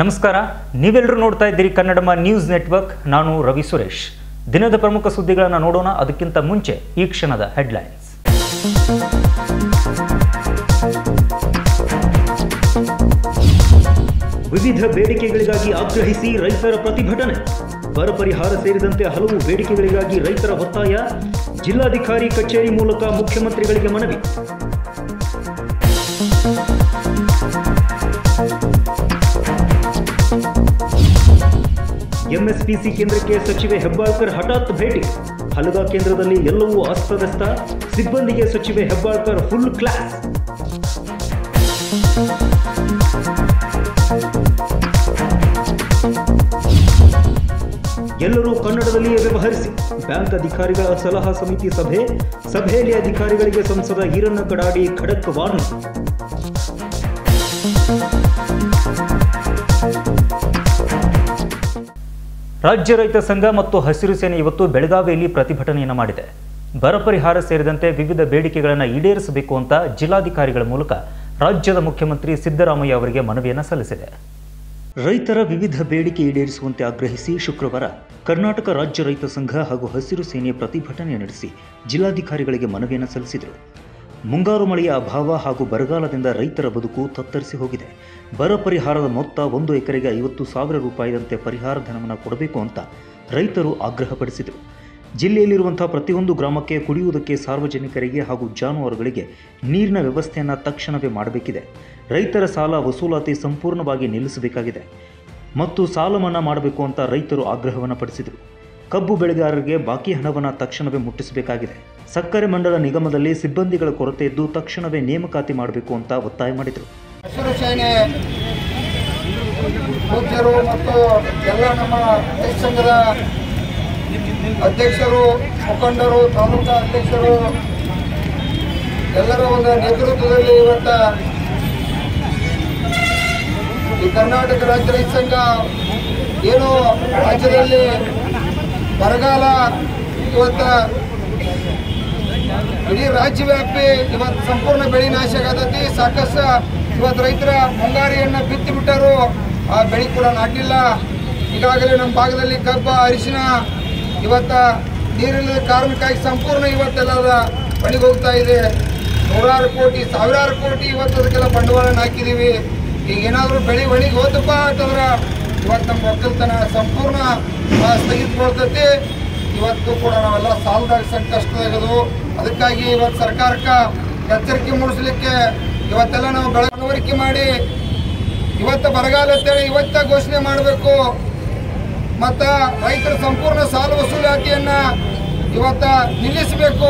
ನಮಸ್ಕಾರ ನೀವೆಲ್ಲರೂ ನೋಡ್ತಾ ಇದ್ದೀರಿ ಕನ್ನಡಮ ನ್ಯೂಸ್ ನೆಟ್ವರ್ಕ್ ನಾನು ರವಿ ಸುರೇಶ್ ದಿನದ ಪ್ರಮುಖ ಸುದ್ದಿಗಳನ್ನು ನೋಡೋಣ ಅದಕ್ಕಿಂತ ಮುಂಚೆ ಈ ಕ್ಷಣದ ಹೆಡ್ಲೈನ್ಸ್ ವಿವಿಧ ಬೇಡಿಕೆಗಳಿಗಾಗಿ ಆಗ್ರಹಿಸಿ ರೈತರ ಪ್ರತಿಭಟನೆ ಬರ ಪರಿಹಾರ ಸೇರಿದಂತೆ ಹಲವು ಬೇಡಿಕೆಗಳಿಗಾಗಿ ರೈತರ ಒತ್ತಾಯ ಜಿಲ್ಲಾಧಿಕಾರಿ ಕಚೇರಿ ಮೂಲಕ ಮುಖ್ಯಮಂತ್ರಿಗಳಿಗೆ ಮನವಿ ಎಂಎಸ್ಪಿಸಿ ಕೇಂದ್ರಕ್ಕೆ ಸಚಿವೆ ಹೆಬ್ಬಾಳ್ಕರ್ ಹಠಾತ್ ಭೇಟಿ ಹಲಗಾ ಕೇಂದ್ರದಲ್ಲಿ ಎಲ್ಲವೂ ಅಸ್ತವ್ಯಸ್ತ ಸಿಬ್ಬಂದಿಗೆ ಸಚಿವೆ ಹೆಬ್ಬಾಳ್ಕರ್ ಫುಲ್ ಕ್ಲಾಸ್ ಎಲ್ಲರೂ ಕನ್ನಡದಲ್ಲಿಯೇ ವ್ಯವಹರಿಸಿ ಬ್ಯಾಂಕ್ ಅಧಿಕಾರಿಗಳ ಸಲಹಾ ಸಮಿತಿ ಸಭೆ ಸಭೆಯಲ್ಲಿ ಅಧಿಕಾರಿಗಳಿಗೆ ಸಂಸದ ಈರಣ್ಣ ಕಡಾಡಿ ಖಡಕ್ ವಾರ್ನಿಂಗ್ ರಾಜ್ಯ ರೈತ ಸಂಘ ಮತ್ತು ಹಸಿರು ಸೇನೆ ಇವತ್ತು ಬೆಳಗಾವಿಯಲ್ಲಿ ಪ್ರತಿಭಟನೆಯನ್ನು ಮಾಡಿದೆ ಬರ ಪರಿಹಾರ ಸೇರಿದಂತೆ ವಿವಿಧ ಬೇಡಿಕೆಗಳನ್ನು ಈಡೇರಿಸಬೇಕು ಅಂತ ಜಿಲ್ಲಾಧಿಕಾರಿಗಳ ಮೂಲಕ ರಾಜ್ಯದ ಮುಖ್ಯಮಂತ್ರಿ ಸಿದ್ದರಾಮಯ್ಯ ಅವರಿಗೆ ಮನವಿಯನ್ನು ಸಲ್ಲಿಸಿದೆ ರೈತರ ವಿವಿಧ ಬೇಡಿಕೆ ಈಡೇರಿಸುವಂತೆ ಆಗ್ರಹಿಸಿ ಶುಕ್ರವಾರ ಕರ್ನಾಟಕ ರಾಜ್ಯ ರೈತ ಸಂಘ ಹಾಗೂ ಹಸಿರು ಸೇನೆ ಪ್ರತಿಭಟನೆ ನಡೆಸಿ ಜಿಲ್ಲಾಧಿಕಾರಿಗಳಿಗೆ ಮನವಿಯನ್ನು ಸಲ್ಲಿಸಿದರು ಮುಂಗಾರು ಮಳೆಯ ಅಭಾವ ಹಾಗೂ ಬರಗಾಲದಿಂದ ರೈತರ ಬದುಕು ತತ್ತರಿಸಿ ಹೋಗಿದೆ ಬರ ಪರಿಹಾರದ ಮೊತ್ತ ಒಂದು ಎಕರೆಗೆ ಐವತ್ತು ಸಾವಿರ ರೂಪಾಯಿದಂತೆ ಪರಿಹಾರ ಧನವನ್ನು ಕೊಡಬೇಕು ಅಂತ ರೈತರು ಆಗ್ರಹಪಡಿಸಿದರು ಜಿಲ್ಲೆಯಲ್ಲಿರುವಂಥ ಪ್ರತಿಯೊಂದು ಗ್ರಾಮಕ್ಕೆ ಕುಡಿಯುವುದಕ್ಕೆ ಸಾರ್ವಜನಿಕರಿಗೆ ಹಾಗೂ ಜಾನುವಾರುಗಳಿಗೆ ನೀರಿನ ವ್ಯವಸ್ಥೆಯನ್ನು ತಕ್ಷಣವೇ ಮಾಡಬೇಕಿದೆ ರೈತರ ಸಾಲ ವಸೂಲಾತಿ ಸಂಪೂರ್ಣವಾಗಿ ನಿಲ್ಲಿಸಬೇಕಾಗಿದೆ ಮತ್ತು ಸಾಲ ಮನ್ನಾ ಮಾಡಬೇಕು ಅಂತ ರೈತರು ಆಗ್ರಹವನ್ನು ಪಡಿಸಿದರು ಕಬ್ಬು ಬೆಳೆಗಾರರಿಗೆ ಬಾಕಿ ಹಣವನ್ನು ತಕ್ಷಣವೇ ಮುಟ್ಟಿಸಬೇಕಾಗಿದೆ ಸಕ್ಕರೆ ಮಂಡಲ ನಿಗಮದಲ್ಲಿ ಸಿಬ್ಬಂದಿಗಳ ಕೊರತೆ ಇದ್ದು ತಕ್ಷಣವೇ ನೇಮಕಾತಿ ಮಾಡಬೇಕು ಅಂತ ಒತ್ತಾಯ ಮಾಡಿದರು ಹಸಿರು ಸೇನೆ ಪೂಜ್ಯರು ಮತ್ತು ಎಲ್ಲ ನಮ್ಮ ರೈತ ಸಂಘದ ಅಧ್ಯಕ್ಷರು ಮುಖಂಡರು ತಾಲೂಕಾ ಅಧ್ಯಕ್ಷರು ಎಲ್ಲರ ಒಂದು ನೇತೃತ್ವದಲ್ಲಿ ಇವತ್ತ ಈ ಕರ್ನಾಟಕ ರಾಜ್ಯ ರೈತ ಸಂಘ ಏನು ರಾಜ್ಯದಲ್ಲಿ ಬರಗಾಲ ಇವತ್ತ ಇಡೀ ರಾಜ್ಯವ್ಯಾಪಿ ಇವತ್ತು ಸಂಪೂರ್ಣ ಬೆಳೆ ನಾಶ ಆಗತೈತಿ ಸಾಕಷ್ಟು ಇವತ್ತು ರೈತರ ಮುಂಗಾರಿಯನ್ನ ಬಿತ್ತಿ ಬಿಟ್ಟರು ಆ ಬೆಳೆ ಕೂಡ ನಾಟಿಲ್ಲ ಈಗಾಗಲೇ ನಮ್ಮ ಭಾಗದಲ್ಲಿ ಕಬ್ಬ ಅರಿಶಿನ ಇವತ್ತ ನೀರಿಲ್ಲದ ಕಾರಣಕ್ಕಾಗಿ ಸಂಪೂರ್ಣ ಇವತ್ತೆಲ್ಲ ಒಣಗಿ ಹೋಗ್ತಾ ಇದೆ ನೂರಾರು ಕೋಟಿ ಸಾವಿರಾರು ಕೋಟಿ ಇವತ್ತು ಅದಕ್ಕೆಲ್ಲ ಬಂಡವಾಳ ಹಾಕಿದೀವಿ ಈಗ ಏನಾದರೂ ಬೆಳೆ ಒಣಗಿ ಹೋದಪ್ಪ ಅಂತಂದ್ರೆ ಇವತ್ತು ನಮ್ಮ ಒಕ್ಕಲ್ತನ ಸಂಪೂರ್ಣ ಆ, ಸ್ಥಗಿತಗೊಳ್ತೈತಿ ಇವತ್ತು ಕೂಡ ನಾವೆಲ್ಲ ಸಾಲದಾಗ ಸಂಕಷ್ಟದಾಗದು ಅದಕ್ಕಾಗಿ ಇವತ್ತು ಸರ್ಕಾರಕ್ಕೆ ಎಚ್ಚರಿಕೆ ಮೂಡಿಸ್ಲಿಕ್ಕೆ ಇವತ್ತೆಲ್ಲ ನಾವು ಬೆಳೆ ಮನವರಿಕೆ ಮಾಡಿ ಇವತ್ತು ಬರಗಾಲ ಅಂತೇಳಿ ಇವತ್ತ ಘೋಷಣೆ ಮಾಡಬೇಕು ಮತ್ತು ರೈತರ ಸಂಪೂರ್ಣ ಸಾಲ ವಸೂಲಾತಿಯನ್ನ ಇವತ್ತ ನಿಲ್ಲಿಸಬೇಕು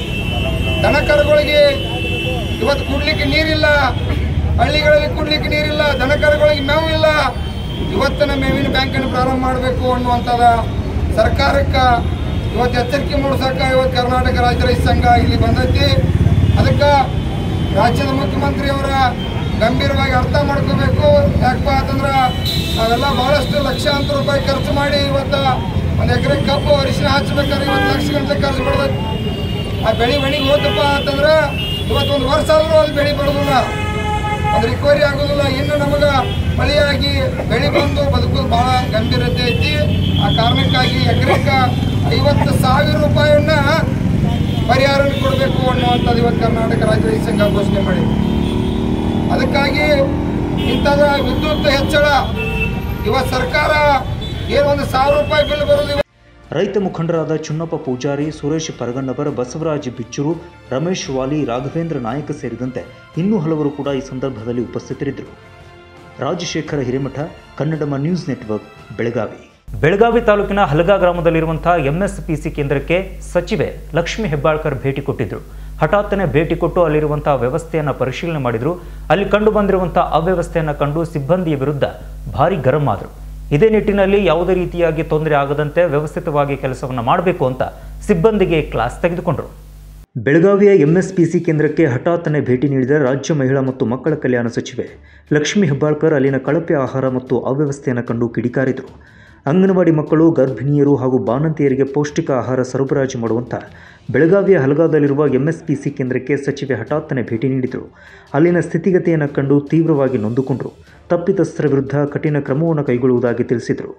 ದನಕರುಗಳಿಗೆ ಇವತ್ತು ಕುಡ್ಲಿಕ್ಕೆ ನೀರಿಲ್ಲ ಹಳ್ಳಿಗಳಲ್ಲಿ ಕುಡ್ಲಿಕ್ಕೆ ನೀರಿಲ್ಲ ದನಕರುಗಳಿಗೆ ಮೇವು ಇಲ್ಲ ಇವತ್ತಿನ ಮೇವಿನ ಬ್ಯಾಂಕನ್ನು ಪ್ರಾರಂಭ ಮಾಡಬೇಕು ಅನ್ನುವಂಥದ ಸರ್ಕಾರಕ್ಕೆ ಇವತ್ತು ಎಚ್ಚರಿಕೆ ಮೂಡಿಸಕ್ಕೆ ಇವತ್ತು ಕರ್ನಾಟಕ ರಾಜ್ಯ ರೈತ ಸಂಘ ಇಲ್ಲಿ ಬಂದೈತಿ ಅದಕ್ಕೆ ರಾಜ್ಯದ ಮುಖ್ಯಮಂತ್ರಿಯವರ ಗಂಭೀರವಾಗಿ ಅರ್ಥ ಮಾಡ್ಕೋಬೇಕು ಯಾಕಪ್ಪ ಅಂತಂದ್ರೆ ನಾವೆಲ್ಲ ಭಾಳಷ್ಟು ಲಕ್ಷಾಂತರ ರೂಪಾಯಿ ಖರ್ಚು ಮಾಡಿ ಇವತ್ತು ಒಂದು ಎಕರೆ ಕಬ್ಬು ಅರಿಶಿನ ಹಚ್ಬೇಕಾದ್ರೆ ಇವತ್ತು ಲಕ್ಷ ಗಂಟೆ ಖರ್ಚು ಬರ್ತೈತಿ ಆ ಬೆಳೆ ಬೆಳಿಗ್ಗೆ ಹೋದಪ್ಪ ಅಂತಂದ್ರೆ ಇವತ್ತು ಒಂದು ವರ್ಷ ಆದರೂ ಅಲ್ಲಿ ಬೆಳೆ ಬರೋದಿಲ್ಲ ಒಂದು ರಿಕವರಿ ಆಗೋದಿಲ್ಲ ಇನ್ನು ನಮಗೆ ಮಳೆಯಾಗಿ ಬೆಳೆ ಬಂದು ಬದುಕೋದು ಭಾಳ ಗಂಭೀರತೆ ಐತಿ ಆ ಕಾರಣಕ್ಕಾಗಿ ಎಕರೆಗೆ ಐವತ್ತು ಸಾವಿರ ರೂಪಾಯಿಯನ್ನ ಪರಿಹಾರ ಕೊಡಬೇಕು ಅನ್ನುವಂಥದ್ದು ಇವತ್ತು ಕರ್ನಾಟಕ ರಾಜ್ಯ ರೈತ ಸಂಘ ಘೋಷಣೆ ಮಾಡಿ ಅದಕ್ಕಾಗಿ ಇಂಥದ ವಿದ್ಯುತ್ ಹೆಚ್ಚಳ ಇವತ್ತು ಸರ್ಕಾರ ಏನು ಒಂದು ಸಾವಿರ ರೂಪಾಯಿ ಬಿಲ್ ಬರೋದು ಇವತ್ತು ರೈತ ಮುಖಂಡರಾದ ಚುನ್ನಪ್ಪ ಪೂಜಾರಿ ಸುರೇಶ್ ಪರಗಣ್ಣವರ ಬಸವರಾಜ್ ಬಿಚ್ಚೂರು ರಮೇಶ್ ವಾಲಿ ರಾಘವೇಂದ್ರ ನಾಯಕ ಸೇರಿದಂತೆ ಇನ್ನೂ ಹಲವರು ಕೂಡ ಈ ಸಂದರ್ಭದಲ್ಲಿ ಉಪಸ್ಥಿತರಿದ್ದರು ರಾಜಶೇಖರ ಹಿರೇಮಠ ಕನ್ನಡಮ ನ್ಯೂಸ್ ನೆಟ್ವರ್ಕ್ ಬೆಳಗಾವಿ ಬೆಳಗಾವಿ ತಾಲೂಕಿನ ಹಲಗಾ ಗ್ರಾಮದಲ್ಲಿರುವಂತಹ ಎಂಎಸ್ಪಿಸಿ ಕೇಂದ್ರಕ್ಕೆ ಸಚಿವೆ ಲಕ್ಷ್ಮಿ ಹೆಬ್ಬಾಳ್ಕರ್ ಭೇಟಿ ಕೊಟ್ಟಿದ್ದರು ಹಠಾತ್ತನೆ ಭೇಟಿ ಕೊಟ್ಟು ಅಲ್ಲಿರುವಂತಹ ವ್ಯವಸ್ಥೆಯನ್ನು ಪರಿಶೀಲನೆ ಮಾಡಿದ್ರು ಅಲ್ಲಿ ಕಂಡು ಬಂದಿರುವಂತಹ ಅವ್ಯವಸ್ಥೆಯನ್ನು ಕಂಡು ಸಿಬ್ಬಂದಿಯ ವಿರುದ್ಧ ಭಾರಿ ಗರಂ ಆದರು ಇದೇ ನಿಟ್ಟಿನಲ್ಲಿ ಯಾವುದೇ ರೀತಿಯಾಗಿ ತೊಂದರೆ ಆಗದಂತೆ ವ್ಯವಸ್ಥಿತವಾಗಿ ಕೆಲಸವನ್ನು ಮಾಡಬೇಕು ಅಂತ ಸಿಬ್ಬಂದಿಗೆ ಕ್ಲಾಸ್ ತೆಗೆದುಕೊಂಡರು ಬೆಳಗಾವಿಯ ಎಂಎಸ್ಪಿಸಿ ಕೇಂದ್ರಕ್ಕೆ ಹಠಾತ್ತನೆ ಭೇಟಿ ನೀಡಿದ ರಾಜ್ಯ ಮಹಿಳಾ ಮತ್ತು ಮಕ್ಕಳ ಕಲ್ಯಾಣ ಸಚಿವೆ ಲಕ್ಷ್ಮಿ ಹೆಬ್ಬಾಳ್ಕರ್ ಅಲ್ಲಿನ ಕಳಪೆ ಆಹಾರ ಮತ್ತು ಅವ್ಯವಸ್ಥೆಯನ್ನು ಕಂಡು ಕಿಡಿಕಾರಿದರು ಅಂಗನವಾಡಿ ಮಕ್ಕಳು ಗರ್ಭಿಣಿಯರು ಹಾಗೂ ಬಾಣಂತಿಯರಿಗೆ ಪೌಷ್ಟಿಕ ಆಹಾರ ಸರಬರಾಜು ಮಾಡುವಂಥ ಬೆಳಗಾವಿಯ ಹಲಗಾದಲ್ಲಿರುವ ಎಂಎಸ್ಪಿಸಿ ಕೇಂದ್ರಕ್ಕೆ ಸಚಿವೆ ಹಠಾತ್ತನೆ ಭೇಟಿ ನೀಡಿದರು ಅಲ್ಲಿನ ಸ್ಥಿತಿಗತಿಯನ್ನು ಕಂಡು ತೀವ್ರವಾಗಿ ನೊಂದುಕೊಂಡರು ತಪ್ಪಿತಸ್ಥರ ವಿರುದ್ಧ ಕಠಿಣ ಕ್ರಮವನ್ನು ಕೈಗೊಳ್ಳುವುದಾಗಿ ತಿಳಿಸಿದರು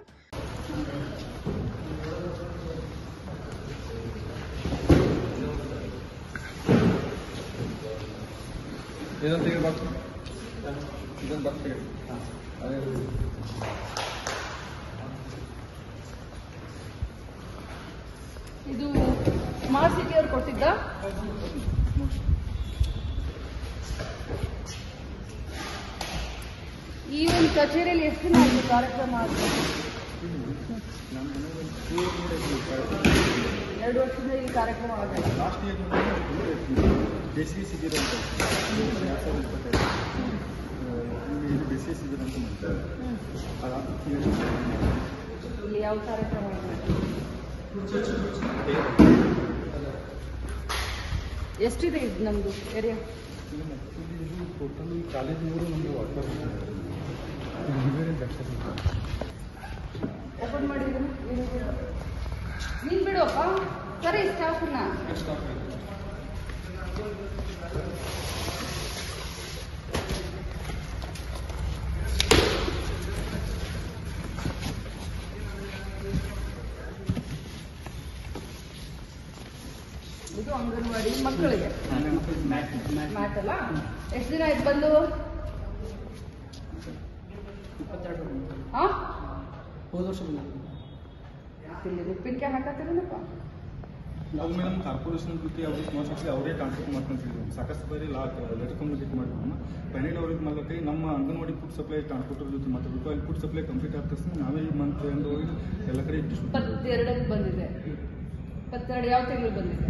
ಇದನ್ನು ತೆಗಿಬೇಕು ಇದನ್ನು ಬರ್ತೀವಿ ಅದೇ ಇದು ಸ್ಮಾರ್ಟ್ ಸಿಟಿ ಅವ್ರು ಕೊಟ್ಟಿದ್ದ ಈ ಒಂದು ಕಚೇರಿಯಲ್ಲಿ ಎಷ್ಟು ದಿನ ಆಯ್ತು ಕಾರ್ಯಕ್ರಮ ಆಗಿದೆ ಎರಡು ವರ್ಷದಿಂದ ಈ ಕಾರ್ಯಕ್ರಮ ಆಗಲ್ಲ ಲಾಸ್ಟ್ ಇಯರ್ ಬೇಸಿಗೆ ಶಿಬಿರ ಅಂತ ಎರಡು ಸಾವಿರದ ಇಪ್ಪತ್ತೈದು ಇಲ್ಲಿ ಬೇಸಿಗೆ ಶಿಬಿರ ಅಂತ ಮಾಡ್ತಾರೆ ಇಲ್ಲಿ ಯಾವ ಕಾರ್ಯಕ್ರಮ ಆಗಿದೆ ಎಷ್ಟಿದೆ ಇದು ನಮ್ದು ಏರಿಯಾ ಟೋಟಲ್ ಕಾಲೇಜಿನವರು ನಮಗೆ ವಾಟ್ಸಪ್ ಓಪನ್ ಮಾಡಿದ್ದೀನಿ ನೀನ್ ಬಿಡುವಪ್ಪ ಸರಿ ಸ್ಟಾಫನ್ನ ಇದು ಅಂಗನವಾಡಿ ಮಕ್ಕಳಿಗೆ ಮ್ಯಾಟ್ ಅಲ್ಲ ಎಷ್ಟು ದಿನ ಆಯ್ತು ಬಂದು ಹಾ ಹೋದ ವರ್ಷ ಇಲ್ಲಿ ಉಪ್ಪಿನಕಾಯಿ ಹಾಕತ್ತೀರೇನಪ್ಪ ನಾವು ಮೇಡಮ್ ಕಾರ್ಪೊರೇಷನ್ ಜೊತೆ ಅವ್ರಿಗೆ ಸ್ಮಾರ್ಟ್ ಸಿಟಿ ಅವರೇ ಕಾಂಟ್ಯಾಕ್ಟ್ ಮಾಡ್ಕೊಂತಿದ್ವಿ ಸಾಕಷ್ಟು ಬಾರಿ ಲಾ ಲೆಟರ್ ಕಮ್ಯುನಿಕೇಟ್ ಮಾಡಿದ್ವಿ ಪನ್ನೆರಡು ಅವ್ರಿಗೆ ಮಾಡ್ಲಕ್ಕೆ ನಮ್ಮ ಅಂಗನವಾಡಿ ಫುಡ್ ಸಪ್ಲೈ ಟ್ರಾನ್ಸ್ಪೋರ್ಟರ್ ಜೊತೆ ಮಾತಾಡಬೇಕು ಅಲ್ಲಿ ಫುಡ್ ಸಪ್ಲೈ ಕಂಪ್ಲೀಟ್ ಆದ ತಕ್ಷಣ ನಾವೇ ಈ ಮಂತ್ ಎಂಡ್ ಹೋಗಿ ಎಲ್ಲ ಕಡೆ ಡಿಸ್ಟ್ರಿಬ್ಯೂಟ್ ಇಪ್ಪತ್ತೆರಡಕ್ಕೆ ಬಂದಿದೆ ಇಪ್ಪತ್ತೆರಡು ಯಾವ ತಿಂಗಳು ಬಂದಿದೆ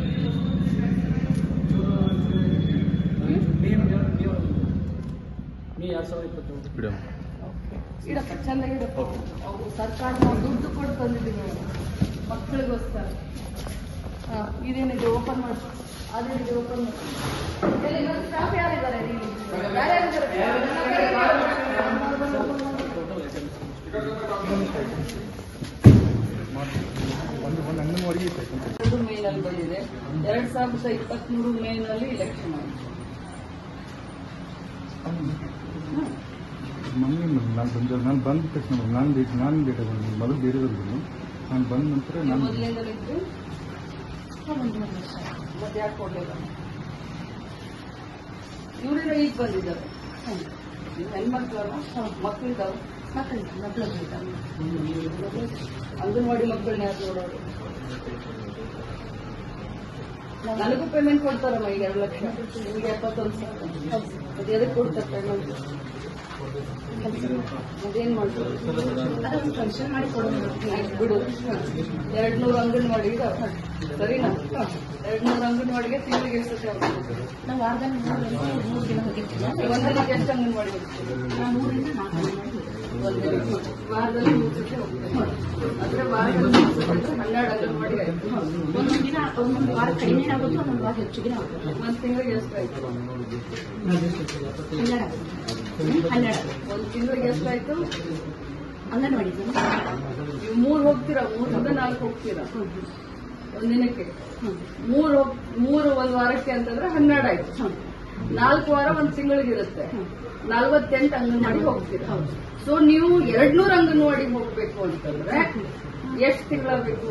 ಇಡಪ್ಪ ಚಂದ ಇಡಪ್ಪ ಅವ್ರು ಸರ್ಕಾರ ನಾವು ದುಡ್ಡು ಕೊಟ್ಟು ಬಂದಿದ್ದೀವಿ ನಾವು ಮಕ್ಕಳಿಗೋಸ್ಕರ ಹಾಂ ಇದೇನಿದೆ ಓಪನ್ ಮಾಡಿ ಅದೇನಿದೆ ಓಪನ್ ಮಾಡಿ ಎಲ್ಲಿ ನಮ್ಮ ಸ್ಟಾಫ್ ಯಾರಿದ್ದಾರೆ ಇಲ್ಲಿ ಯಾರ್ಯಾರಿದ್ದಾರೆ ಒಂದು ಒಂದು ಅಂಗನವಾಡಿಗೆ ಇತ್ತು ಎರಡು ಮೇನಲ್ಲಿ ಬಂದಿದೆ ಎರಡ್ ಸಾವಿರದ ಇಪ್ಪತ್ಮೂರು ಮೇನಲ್ಲಿ ಇಲೆಕ್ಷನ್ ಆಯಿತು ಮೊನ್ನೆ ನಾನು ಬಂದ ನಾನು ಬಂದ ತಕ್ಷಣ ನಾನು ಡೇಟ್ ನಾನು ಡೇಟ ಬಂದು ಮೊದಲು ಬೇರೆದವ್ರಿಗೆ ನಾನು ಬಂದ ನಂತರ ನಾನು ಮೊದಲಿಂದಲೂ ಇದ್ದು ಮತ್ತೆ ಯಾಕೆ ಕೊಡ್ಲಿಲ್ಲ ಇವರೆಲ್ಲ ಈಗ ಬಂದಿದ್ದಾರೆ ನೀವು ಹೆಣ್ಮಕ್ಳಲ್ಲ ಮಕ್ಕಳಿದ್ದಾವೆ ಅಂಗನವಾಡಿ ಮಕ್ಕಳನ್ನ ಯಾರು ನೋಡೋರು ನನಗೂ ಪೇಮೆಂಟ್ ಕೊಡ್ತಾರಮ್ಮ ಈಗ ಎರಡು ಲಕ್ಷ ನಿಮಗೆ ಎಪ್ಪತ್ತೊಂದು ಸಾವಿರ ಅದು ಎದಕ್ಕೆ ಕೊಡ್ತಾರೆ ಪೇಮೆಂಟ್ ಅದೇನ್ ಮಾಡ್ತಾರೆ ಆಯ್ತು ಬಿಡು ಎರಡ್ ನೂರು ಅಂಗನವಾಡಿ ಇದಾವೆ ಸರಿನಾ ಎರಡ್ ನೂರು ಅಂಗನವಾಡಿಗೆ ತಿಂಗಳಿಗೆ ಎಷ್ಟು ಸತಿ ಹೋಗ್ತೀವಿ? ಒಂದಿನಕ್ಕೆ ಎಷ್ಟು ಅಂಗನವಾಡಿ ಹೋಗ್ತೀವಿ? ಒಂದಿನಕ್ಕೆ. ವಾರದಲ್ಲಿ ಮೂರು ಸತಿ ಹೋಗ್ತೀವಿ ಅಂದ್ರೆ ವಾರದಲ್ಲಿ ಮೂರು ಸತಿ ಅಂದ್ರೆ ಹನ್ನೆರಡು ಅಂಗನವಾಡಿ ಆಯ್ತು ಒಂದೊಂದು ದಿನ ಒಂದೊಂದು ವಾರ ಕಡಿಮೆ ಆಗುತ್ತೆ ಒಂದೊಂದು ವಾರ ಹೆಚ್ಚಿಗೆ ಆಗುತ್ತೆ ಒಂದ್ ತಿಂಗಳಿಗೆ ಎಷ್ಟು ಆಯ್ತು ಹನ್ನೆರಡು ಆಗುತ್ತೆ ಹನ್ನೆರಡು ಒಂದ್ ತಿಂಗಳಿಗೆ ಎಷ್ಟಾಯ್ತು ಅಂಗನವಾಡಿ ನೀವು ಮೂರ್ ಹೋಗ್ತೀರಾ ಮೂರಿಂದ ನಾಲ್ಕು ಹೋಗ್ತೀರಾ ಒಂದಿನಕ್ಕೆ ಮೂರು ಹೋಗ್- ಮೂರು ಒಂದ್ ವಾರಕ್ಕೆ ಅಂತಂದ್ರೆ ಹನ್ನೆರಡು ಆಯ್ತು ನಾಲ್ಕು ವಾರ ಒಂದ್ ತಿಂಗಳಿಗಿರುತ್ತೆ ನಲ್ವತ್ತೆಂಟು ಅಂಗನವಾಡಿ ಹೋಗ್ತೀರಾ ಸೊ ನೀವು ಎರಡ್ ನೂರು ಅಂಗನವಾಡಿಗೆ ಹೋಗ್ಬೇಕು ಅಂತಂದ್ರೆ ಎಷ್ಟು ತಿಂಗಳ ಬೇಕು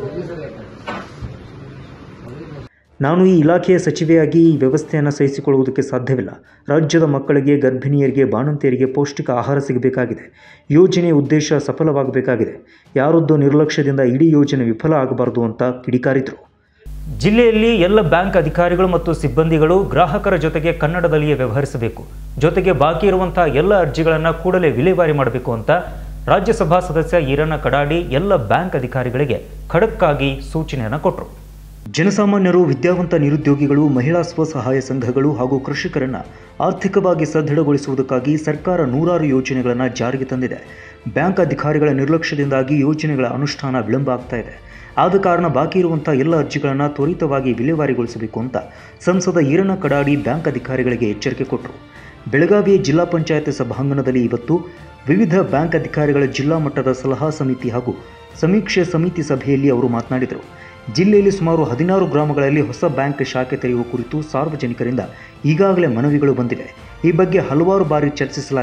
ನಾನು ಈ ಇಲಾಖೆಯ ಸಚಿವೆಯಾಗಿ ಈ ವ್ಯವಸ್ಥೆಯನ್ನು ಸಹಿಸಿಕೊಳ್ಳುವುದಕ್ಕೆ ಸಾಧ್ಯವಿಲ್ಲ ರಾಜ್ಯದ ಮಕ್ಕಳಿಗೆ ಗರ್ಭಿಣಿಯರಿಗೆ ಬಾಣಂತಿಯರಿಗೆ ಪೌಷ್ಟಿಕ ಆಹಾರ ಸಿಗಬೇಕಾಗಿದೆ ಯೋಜನೆಯ ಉದ್ದೇಶ ಸಫಲವಾಗಬೇಕಾಗಿದೆ ಯಾರೊದ್ದೋ ನಿರ್ಲಕ್ಷ್ಯದಿಂದ ಇಡೀ ಯೋಜನೆ ವಿಫಲ ಆಗಬಾರದು ಅಂತ ಕಿಡಿಕಾರಿದರು ಜಿಲ್ಲೆಯಲ್ಲಿ ಎಲ್ಲ ಬ್ಯಾಂಕ್ ಅಧಿಕಾರಿಗಳು ಮತ್ತು ಸಿಬ್ಬಂದಿಗಳು ಗ್ರಾಹಕರ ಜೊತೆಗೆ ಕನ್ನಡದಲ್ಲಿಯೇ ವ್ಯವಹರಿಸಬೇಕು ಜೊತೆಗೆ ಬಾಕಿ ಇರುವಂತಹ ಎಲ್ಲ ಅರ್ಜಿಗಳನ್ನು ಕೂಡಲೇ ವಿಲೇವಾರಿ ಮಾಡಬೇಕು ಅಂತ ರಾಜ್ಯಸಭಾ ಸದಸ್ಯ ಈರಣ್ಣ ಕಡಾಡಿ ಎಲ್ಲ ಬ್ಯಾಂಕ್ ಅಧಿಕಾರಿಗಳಿಗೆ ಖಡಕ್ಕಾಗಿ ಸೂಚನೆಯನ್ನು ಕೊಟ್ಟರು ಜನಸಾಮಾನ್ಯರು ವಿದ್ಯಾವಂತ ನಿರುದ್ಯೋಗಿಗಳು ಮಹಿಳಾ ಸ್ವಸಹಾಯ ಸಂಘಗಳು ಹಾಗೂ ಕೃಷಿಕರನ್ನು ಆರ್ಥಿಕವಾಗಿ ಸದೃಢಗೊಳಿಸುವುದಕ್ಕಾಗಿ ಸರ್ಕಾರ ನೂರಾರು ಯೋಜನೆಗಳನ್ನು ಜಾರಿಗೆ ತಂದಿದೆ ಬ್ಯಾಂಕ್ ಅಧಿಕಾರಿಗಳ ನಿರ್ಲಕ್ಷ್ಯದಿಂದಾಗಿ ಯೋಜನೆಗಳ ಅನುಷ್ಠಾನ ವಿಳಂಬ ಆಗ್ತಾ ಇದೆ ಆದ ಕಾರಣ ಬಾಕಿ ಇರುವಂಥ ಎಲ್ಲ ಅರ್ಜಿಗಳನ್ನು ತ್ವರಿತವಾಗಿ ವಿಲೇವಾರಿಗೊಳಿಸಬೇಕು ಅಂತ ಸಂಸದ ಈರಣ್ಣ ಕಡಾಡಿ ಬ್ಯಾಂಕ್ ಅಧಿಕಾರಿಗಳಿಗೆ ಎಚ್ಚರಿಕೆ ಕೊಟ್ಟರು ಬೆಳಗಾವಿಯ ಜಿಲ್ಲಾ ಪಂಚಾಯತ್ ಸಭಾಂಗಣದಲ್ಲಿ ಇವತ್ತು ವಿವಿಧ ಬ್ಯಾಂಕ್ ಅಧಿಕಾರಿಗಳ ಜಿಲ್ಲಾ ಮಟ್ಟದ ಸಲಹಾ ಸಮಿತಿ ಹಾಗೂ ಸಮೀಕ್ಷೆ ಸಮಿತಿ ಸಭೆಯಲ್ಲಿ ಅವರು ಮಾತನಾಡಿದರು ಜಿಲ್ಲೆಯಲ್ಲಿ ಸುಮಾರು ಹದಿನಾರು ಗ್ರಾಮಗಳಲ್ಲಿ ಹೊಸ ಬ್ಯಾಂಕ್ ಶಾಖೆ ತೆರೆಯುವ ಕುರಿತು ಸಾರ್ವಜನಿಕರಿಂದ ಈಗಾಗಲೇ ಮನವಿಗಳು ಬಂದಿವೆ ಈ ಬಗ್ಗೆ ಹಲವಾರು ಬಾರಿ ಚರ್ಚಿಸಲಾಗಿದೆ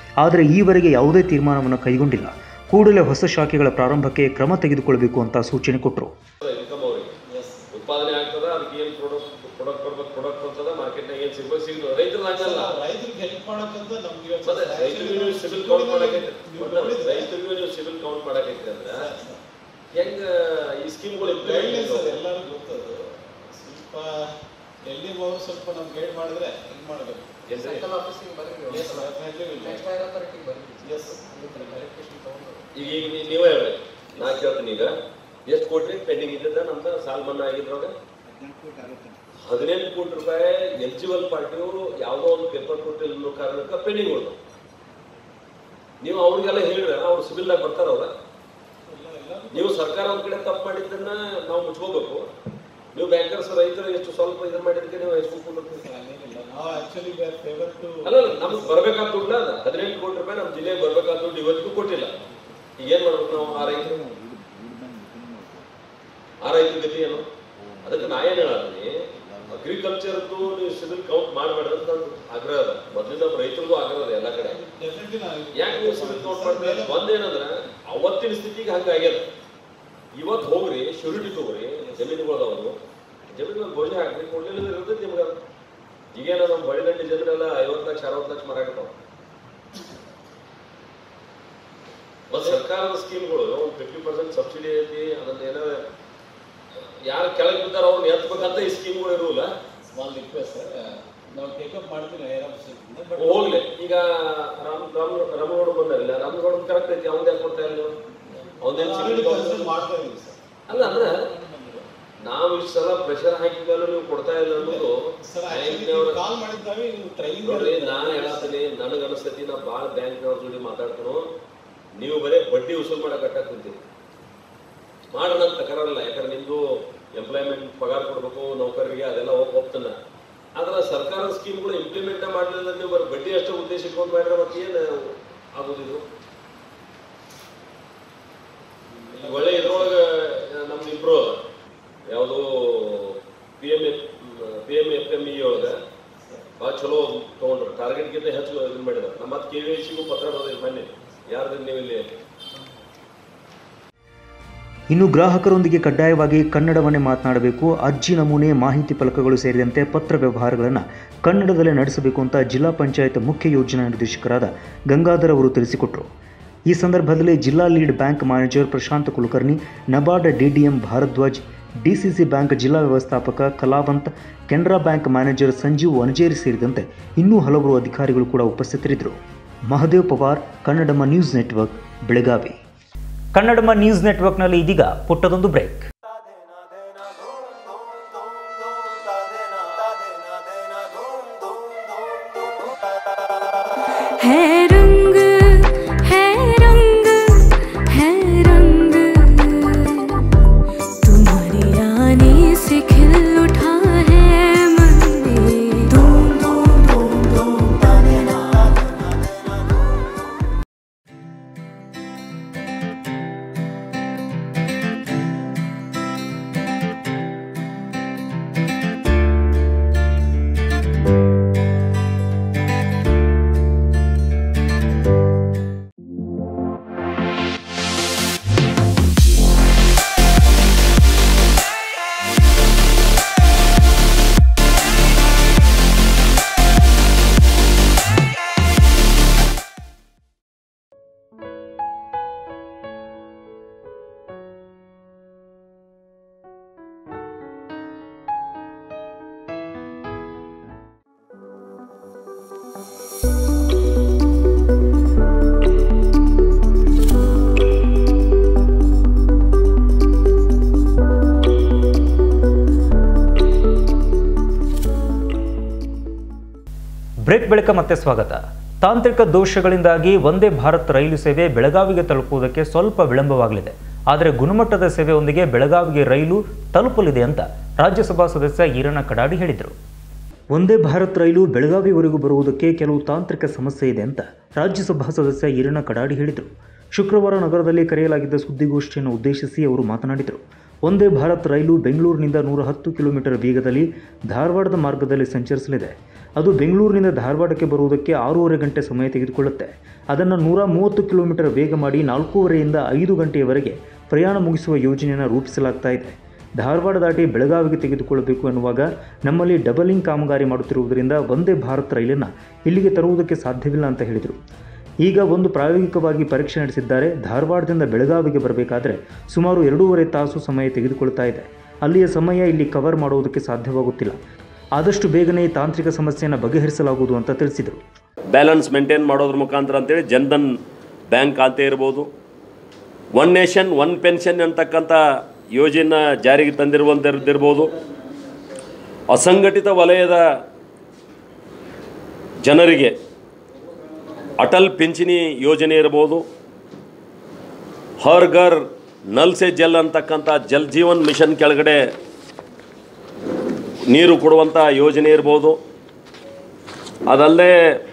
ಆದರೆ ಈವರೆಗೆ ಯಾವುದೇ ತೀರ್ಮಾನವನ್ನು ಕೈಗೊಂಡಿಲ್ಲ ಕೂಡಲೇ ಹೊಸ ಶಾಖೆಗಳ ಪ್ರಾರಂಭಕ್ಕೆ ಕ್ರಮ ತೆಗೆದುಕೊಳ್ಳಬೇಕು ಅಂತ ಸೂಚನೆ ಕೊಟ್ಟರು ಇನ್ಕಮ್ ಅವ್ರಿಗೆ ಉತ್ಪಾದನೆ ಆಗ್ತದ ಅದಕ್ಕೆ ಏನು ಪ್ರಾಡಕ್ಟ್ ಪ್ರಾಡಕ್ಟ್ ಬರ್ಬೇಕು ಪ್ರಾಡಕ್ಟ್ ಬರ್ತದ ಮಾರ್ಕೆಟ್ನಾಗ ಏನು ಸಿಗ್ಬೇಕು ಸಿಗ್ತದೆ ರೈತರು ಹಂಗಲ್ಲ ರೈತರಿಗೆ ಹೆಲ್ಪ್ ಮಾಡಕ್ಕಂತ ನಮ್ಗೆ ಮತ್ತೆ ರೈತರಿಗೂ ನೀವು ಸಿವಿಲ್ ಕೌಂಟ್ ಮಾಡಕೈತಿ ರೈತರಿಗೂ ನೀವು ಸಿವಿಲ್ ಕೌಂಟ್ ಮಾಡಕೈತಿ ಅಂದ್ರೆ ಹೆಂಗ ಈ ಸ್ಕೀಮ್ಗಳು ಗೈಡ್ಲೈನ್ಸ್ ಅದು ಇಂಪ್ಲಿಮೆಂಟ್ ಎಲ್ಲರೂ ಗೊತ್ತದು ಸ್ವಲ್ಪ ಎಲ್ಲಿ ಹೋಗಿ ಸ್ವಲ್ಪ ನಮ್ಗೆ ಗೈಡ್ ಮಾಡಿದ್ರೆ ಹೆಂಗ್ ಮಾಡ್ಬೇಕು Yes, definitely will do. Yes. ಈಗ ಈಗ ನೀ- ನೀವೇ ಹೇಳ್ಬೇಕು ನಾ ಕೇಳ್ತೀನಿ ಈಗ ಎಷ್ಟು ಕೋಟಿ ಪೆಂಡಿಂಗ್ ಇದ್ದದ ನಮ್ದು ಸಾಲ ಮನ್ನಾ ಆಗಿದ್ರೊಳಗ ಹದಿನೆಂಟು ಕೋಟಿ ರೂಪಾಯಿ ಎಲಿಜಿಬಲ್ ಪಾರ್ಟಿಯವರು ಯಾವುದೋ ಒಂದು ಪೇಪರ್ ಕೊಟ್ಟಿಲ್ಲ ಅನ್ನೋ ಕಾರಣಕ್ಕೆ ಪೆಂಡಿಂಗ್ ಉಳಿದು ನೀವು ಅವ್ರಿಗೆಲ್ಲ ಹೇಳಿದ್ರೆ ಅವ್ರು ಸಿವಿಲ್ದಾಗ ಬರ್ತಾರ ಅವ್ರ ನೀವು ಸರ್ಕಾರ ಒಂದ್ ಕಡೆ ತಪ್ಪು ಮಾಡಿದ್ದನ್ನ ನಾವು ಮುಚ್ಕೋಬೇಕು ನೀವು ಬ್ಯಾಂಕರ್ಸ್ ರೈತರು ಎಷ್ಟು ಸ್ವಲ್ಪ ಇದನ್ನ ಮಾಡಿದಕ್ಕೆ ನೀವು ಹೆಚ್ಕೊಂಡು ಹಂಗೇನಿಲ್ಲ ನಾವು ಆಕ್ಚುಲಿ ಫೇವರ್ ಟು ಅಲ್ಲ ಅಲ್ಲ, ನಮ್ಗೆ ಬರ್ಬೇಕಾದ ದುಡ್ಡು ಅದ ಹದಿನೆಂಟು ಕೋಟಿ ರೂಪಾಯಿ ನಮ್ಮ ಜಿಲ್ಲೆಗೆ ಬರ್ಬೇಕಾದ ದುಡ್ಡು ಇವತ್ತಿಗೂ ಕೊಟ್ಟಿಲ್ಲ ಈಗ ಏನ್ ಮಾಡ್ಬೇಕು ನಾವು ಆ ರೈತರು ಆ ರೈತರ ಗತಿ ಏನು ಅದಕ್ಕೆ ನಾ ಏನ್ ಹೇಳತ್ತೀನಿ ಅಗ್ರಿಕಲ್ಚರ್ದು ನೀವು ಸಿವಿಲ್ ಕೌಂಟ್ ಮಾಡಬೇಡ ಅಂತ ನಂದು ಆಗ್ರಹ ಅದ ಮೊದಲಿಂದ ನಮ್ಮ ರೈತರಿಗೂ ಆಗ್ರಹ ಅದ ಎಲ್ಲ ಕಡೆ ಡೆಫಿನೆಟ್ಲಿ ನಾವು ಯಾಕೆ ನೀವು ಸಿವಿಲ್ ಕೌಂಟ್ ಮಾಡ್ತೀರಿ ಒಂದೇನಂದ್ರ ಅವತ್ತಿನ ಸ್ಥಿತಿಗೆ ಹಂಗ ಆಗ್ಯದ ಇವತ್ತು ಹೋಗ್ರಿ ಶ್ಯೂರಿಟಿ ತಗೋರಿ ಜಮೀನುಗಳದವರು ಜಮೀನುಗಳು ಗೋಜಿ ಹಾಕ್ರಿ ಕೊಡ್ಲಿಲ್ಲ ಇರ್ತೈತಿ ನಿಮ್ಗೆ ಅದು. ಈಗೇನ ನಮ್ಮ ಬಳಿದಂಡಿ ಜಮೀನೆಲ್ಲ ಐವತ್ತು ಲಕ್ಷ ಅರವತ್ತು ಲಕ್ಷ ಮಾರಾಕತ್ತಾವ ಮತ್ತು ಸರ್ಕಾರದ ಸ್ಕೀಮ್ಗಳು ಒಂದು ಫಿಫ್ಟಿ ಪರ್ಸೆಂಟ್ ಸಬ್ಸಿಡಿ ಐತಿ ಅದನ್ನ ಏನೋ ಯಾರು ಕೆಳಗೆ ಬಿದ್ದಾರ ಅವ್ರನ್ನ ಎತ್ತಬೇಕಂತ ಈ ಸ್ಕೀಮ್ಗಳು ಇರುವಲ್ಲ ಸ್ಮಾಲ್ ರಿಕ್ವೆಸ್ಟ್ ನಾವು ಟೇಕಪ್ ಮಾಡ್ತೀವಿ ಏರಾಬಿಸಿಂದ ಬಟ್ ಹೋಗ್ಲಿ ಈಗ ರಾಮ್ ರಾಮ್ ರಾಮಗೌಡ ಬಂದಾರಿಲ್ಲ ರಾಮಗೌಡ ಕರೆಕ್ಟ್ ಐತಿ ಅವ್ನು ಯಾಕೆ ಕೊಡ್ತಾ ಇಲ್ಲ ಅವನೇನು ಸಿವಿಲ್ ಮಾಡ್ತಾ ಇದೀವಿ ಸರ್ ಅಲ್ಲ ಅಂದ್ರೆ ನಾವು ಇಷ್ಟು ಸಲ ಪ್ರೆಷರ್ ಹಾಕಿದ್ಮೇಲೆ ನೀವು ಕೊಡ್ತಾ ಇಲ್ಲ ಅನ್ನೋದು ಸರ್ ಬ್ಯಾಂಕ್ನವ್ರ ಕಾಲ್ ಮಾಡಿದ್ದಾವೆ ನೀವು ಟ್ರೈನಿಂಗ್ ನೋಡ್ರಿ ನಾನು ಹೇಳತ್ತೀನಿ ನನಗೆ ಅನಿಸ್ತೈತಿ ನಾ ಭಾಳ ಬ್ಯಾಂಕ್ನವ್ರ ಜೋಡಿ ಮಾತಾಡ್ತಾನು ನೀವು ಬರೀ ಬಡ್ಡಿ ವಸೂಲ್ ಮಾಡಕ್ ಕಟ್ಟಾಕ್ ಕುಂತೀರಿ ಮಾಡೋಣ ಅಂತ ತಕರಲ್ಲ ಯಾಕಂದ್ರೆ ನಿಮ್ದು ಎಂಪ್ಲಾಯ್ಮೆಂಟ್ ಪಗಾರ ಕೊಡ್ಬೇಕು ನೌಕರರಿಗೆ ಅದೆಲ್ಲ ಹೋಗ್ ಹೋಗ್ತಾನ ಆದ್ರೆ ಸರ್ಕಾರದ ಸ್ಕೀಮ್ಗಳು ಇಂಪ್ಲಿಮೆಂಟ್ ಮಾಡಲಿಲ್ಲ ನೀವು ಬರೀ ಬಡ್ಡಿ ಅಷ್ಟೇ ಉದ್ದೇಶ ಇಟ್ಕೊಂಡು ಮಾಡಿದ್ರೆ ಮತ್ತೆ ಏನು ಆಗೋದಿದು ಒಳ್ಳೆ ಇದ್ರೊಳಗೆ ನಮ್ದು ಇಂಪ್ರೂವ್ ಅದ ಯಾವುದು P M F P M F M E ಒಳಗೆ ಭಾಳ ಚಲೋ ತೊಗೊಂಡ್ರು ಟಾರ್ಗೆಟ್ಗಿಂತ ಹೆಚ್ಚು ಇದನ್ನ ಮಾಡಿದಾರೆ ನಮ್ಮ ಮತ್ತೆ ಕೆ ವಿ ಸಿಗೂ ಪತ್ರ ಬರೋದಿಲ್ಲ ಮೊನ್ನೆ ಯಾರ್ದು ನೀವು ಇಲ್ಲಿ ಇನ್ನು ಗ್ರಾಹಕರೊಂದಿಗೆ ಕಡ್ಡಾಯವಾಗಿ ಕನ್ನಡವನ್ನೇ ಮಾತನಾಡಬೇಕು ಅರ್ಜಿ ನಮೂನೆ ಮಾಹಿತಿ ಫಲಕಗಳು ಸೇರಿದಂತೆ ಪತ್ರ ವ್ಯವಹಾರಗಳನ್ನು ಕನ್ನಡದಲ್ಲೇ ನಡೆಸಬೇಕು ಅಂತ ಜಿಲ್ಲಾ ಪಂಚಾಯತ್ ಮುಖ್ಯ ಯೋಜನಾ ನಿರ್ದೇಶಕರಾದ ಗಂಗಾಧರ್ ಅವರು ತಿಳಿಸಿಕೊಟ್ರು ಈ ಸಂದರ್ಭದಲ್ಲಿ ಜಿಲ್ಲಾ lead bank manager Prashant Kulkarni NABARD DDM Bharadwaj DCC bank ಜಿಲ್ಲಾ ವ್ಯವಸ್ಥಾಪಕ ಕಲಾವಂತ್ ಕೆನರಾ ಬ್ಯಾಂಕ್ ಮ್ಯಾನೇಜರ್ ಸಂಜೀವ್ ವನಜೇರಿ ಸೇರಿದಂತೆ ಇನ್ನೂ ಹಲವರು ಅಧಿಕಾರಿಗಳು ಕೂಡ ಉಪಸ್ಥಿತರಿದ್ದರು Mahadev Pawar Kannadamma news network Belagavi Kannadamma news ನೆಟ್ವರ್ಕ್ನಲ್ಲಿ ಇದೀಗ ಪುಟ್ಟದೊಂದು ಬ್ರೇಕ್ है रंग है रंग है रंग तुम्हारी आने से खिल उठा है मन में धूम धूम धूम धूम ताने ना ಬ್ರೇಕ್ ಬಳಿಕ ಮತ್ತೆ ಸ್ವಾಗತ ತಾಂತ್ರಿಕ ದೋಷಗಳಿಂದಾಗಿ ಒಂದೇ ಭಾರತ್ ರೈಲು ಸೇವೆ ಬೆಳಗಾವಿಗೆ ತಲುಪುವುದಕ್ಕೆ ಸ್ವಲ್ಪ ವಿಳಂಬವಾಗಲಿದೆ ಆದರೆ ಗುಣಮಟ್ಟದ ಸೇವೆಯೊಂದಿಗೆ ಬೆಳಗಾವಿಗೆ ರೈಲು ತಲುಪಲಿದೆ ಅಂತ ರಾಜ್ಯಸಭಾ ಸದಸ್ಯ ಈರಣ್ಣ ಕಡಾಡಿ ಹೇಳಿದರು ಒಂದೇ ಭಾರತ್ ರೈಲು ಬೆಳಗಾವಿವರೆಗೂ ಬರುವುದಕ್ಕೆ ಕೆಲವು ತಾಂತ್ರಿಕ ಸಮಸ್ಯೆ ಇದೆ ಅಂತ ರಾಜ್ಯಸಭಾ ಸದಸ್ಯ ಈರಣ್ಣ ಕಡಾಡಿ ಹೇಳಿದರು ಶುಕ್ರವಾರ ನಗರದಲ್ಲಿ ಕರೆಯಲಾಗಿದ್ದ ಸುದ್ದಿಗೋಷ್ಠಿಯನ್ನು ಉದ್ದೇಶಿಸಿ ಅವರು ಮಾತನಾಡಿದರು ಒಂದೇ ಭಾರತ್ ರೈಲು ಬೆಂಗಳೂರಿನಿಂದ ನೂರ ಹತ್ತು ಕಿಲೋಮೀಟರ್ ವೇಗದಲ್ಲಿ ಧಾರವಾಡದ ಮಾರ್ಗದಲ್ಲಿ ಸಂಚರಿಸಲಿದೆ ಅದು ಬೆಂಗಳೂರಿನಿಂದ ಧಾರವಾಡಕ್ಕೆ ಬರುವುದಕ್ಕೆ ಆರೂವರೆ ಗಂಟೆ ಸಮಯ ತೆಗೆದುಕೊಳ್ಳುತ್ತೆ ಅದನ್ನು ನೂರ ಮೂವತ್ತು ಕಿಲೋಮೀಟರ್ ವೇಗ ಮಾಡಿ ನಾಲ್ಕೂವರೆಯಿಂದ ಐದು ಗಂಟೆಯವರೆಗೆ ಪ್ರಯಾಣ ಮುಗಿಸುವ ಯೋಜನೆಯನ್ನು ರೂಪಿಸಲಾಗ್ತಾ ಇದೆ ಧಾರವಾಡ ದಾಟಿ ಬೆಳಗಾವಿಗೆ ತೆಗೆದುಕೊಳ್ಳಬೇಕು ಎನ್ನುವಾಗ ನಮ್ಮಲ್ಲಿ ಡಬಲಿಂಗ್ ಕಾಮಗಾರಿ ಮಾಡುತ್ತಿರುವುದರಿಂದ ಒಂದೇ ಭಾರತ್ ರೈಲನ್ನು ಇಲ್ಲಿಗೆ ತರುವುದಕ್ಕೆ ಸಾಧ್ಯವಿಲ್ಲ ಅಂತ ಹೇಳಿದರು ಈಗ ಒಂದು ಪ್ರಾಯೋಗಿಕವಾಗಿ ಪರೀಕ್ಷೆ ನಡೆಸಿದ್ದಾರೆ ಧಾರವಾಡದಿಂದ ಬೆಳಗಾವಿಗೆ ಬರಬೇಕಾದ್ರೆ ಸುಮಾರು ಎರಡೂವರೆ ತಾಸು ಸಮಯ ತೆಗೆದುಕೊಳ್ತಾ ಇದೆ ಅಲ್ಲಿಯ ಸಮಯ ಇಲ್ಲಿ ಕವರ್ ಮಾಡುವುದಕ್ಕೆ ಸಾಧ್ಯವಾಗುತ್ತಿಲ್ಲ ಆದಷ್ಟು ಬೇಗನೆ ಈ ತಾಂತ್ರಿಕ ಸಮಸ್ಯೆಯನ್ನು ಬಗೆಹರಿಸಲಾಗುವುದು ಅಂತ ತಿಳಿಸಿದರು ಬ್ಯಾಲೆನ್ಸ್ ಮೇಂಟೈನ್ ಮಾಡೋದ್ರ ಮುಖಾಂತರ ಅಂತೇಳಿ ಜನ್ಧನ್ ಬ್ಯಾಂಕ್ ಖಾತೆ ಇರ್ಬೋದು ಒನ್ ನೇಷನ್ ಒನ್ ಪೆನ್ಷನ್ ಅಂತಕ್ಕಂಥ ಯೋಜನೆ ಜಾರಿಗೆ ತಂದಿರುವಂಥದ್ದಿರ್ಬೋದು ಅಸಂಘಟಿತ ವಲಯದ ಜನರಿಗೆ ಅಟಲ್ ಪಿಂಚಣಿ ಯೋಜನೆ ಇರ್ಬೋದು ಹರ್ ಘರ್ ನಲ್ ಸೆ ಜಲ್ ಅಂತಕ್ಕಂಥ ಜಲ್ ಜೀವನ್ ಮಿಷನ್ ಕೆಳಗಡೆ ನೀರು ಕೊಡುವಂಥ ಯೋಜನೆ ಇರ್ಬೋದು ಅದಲ್ಲದೆ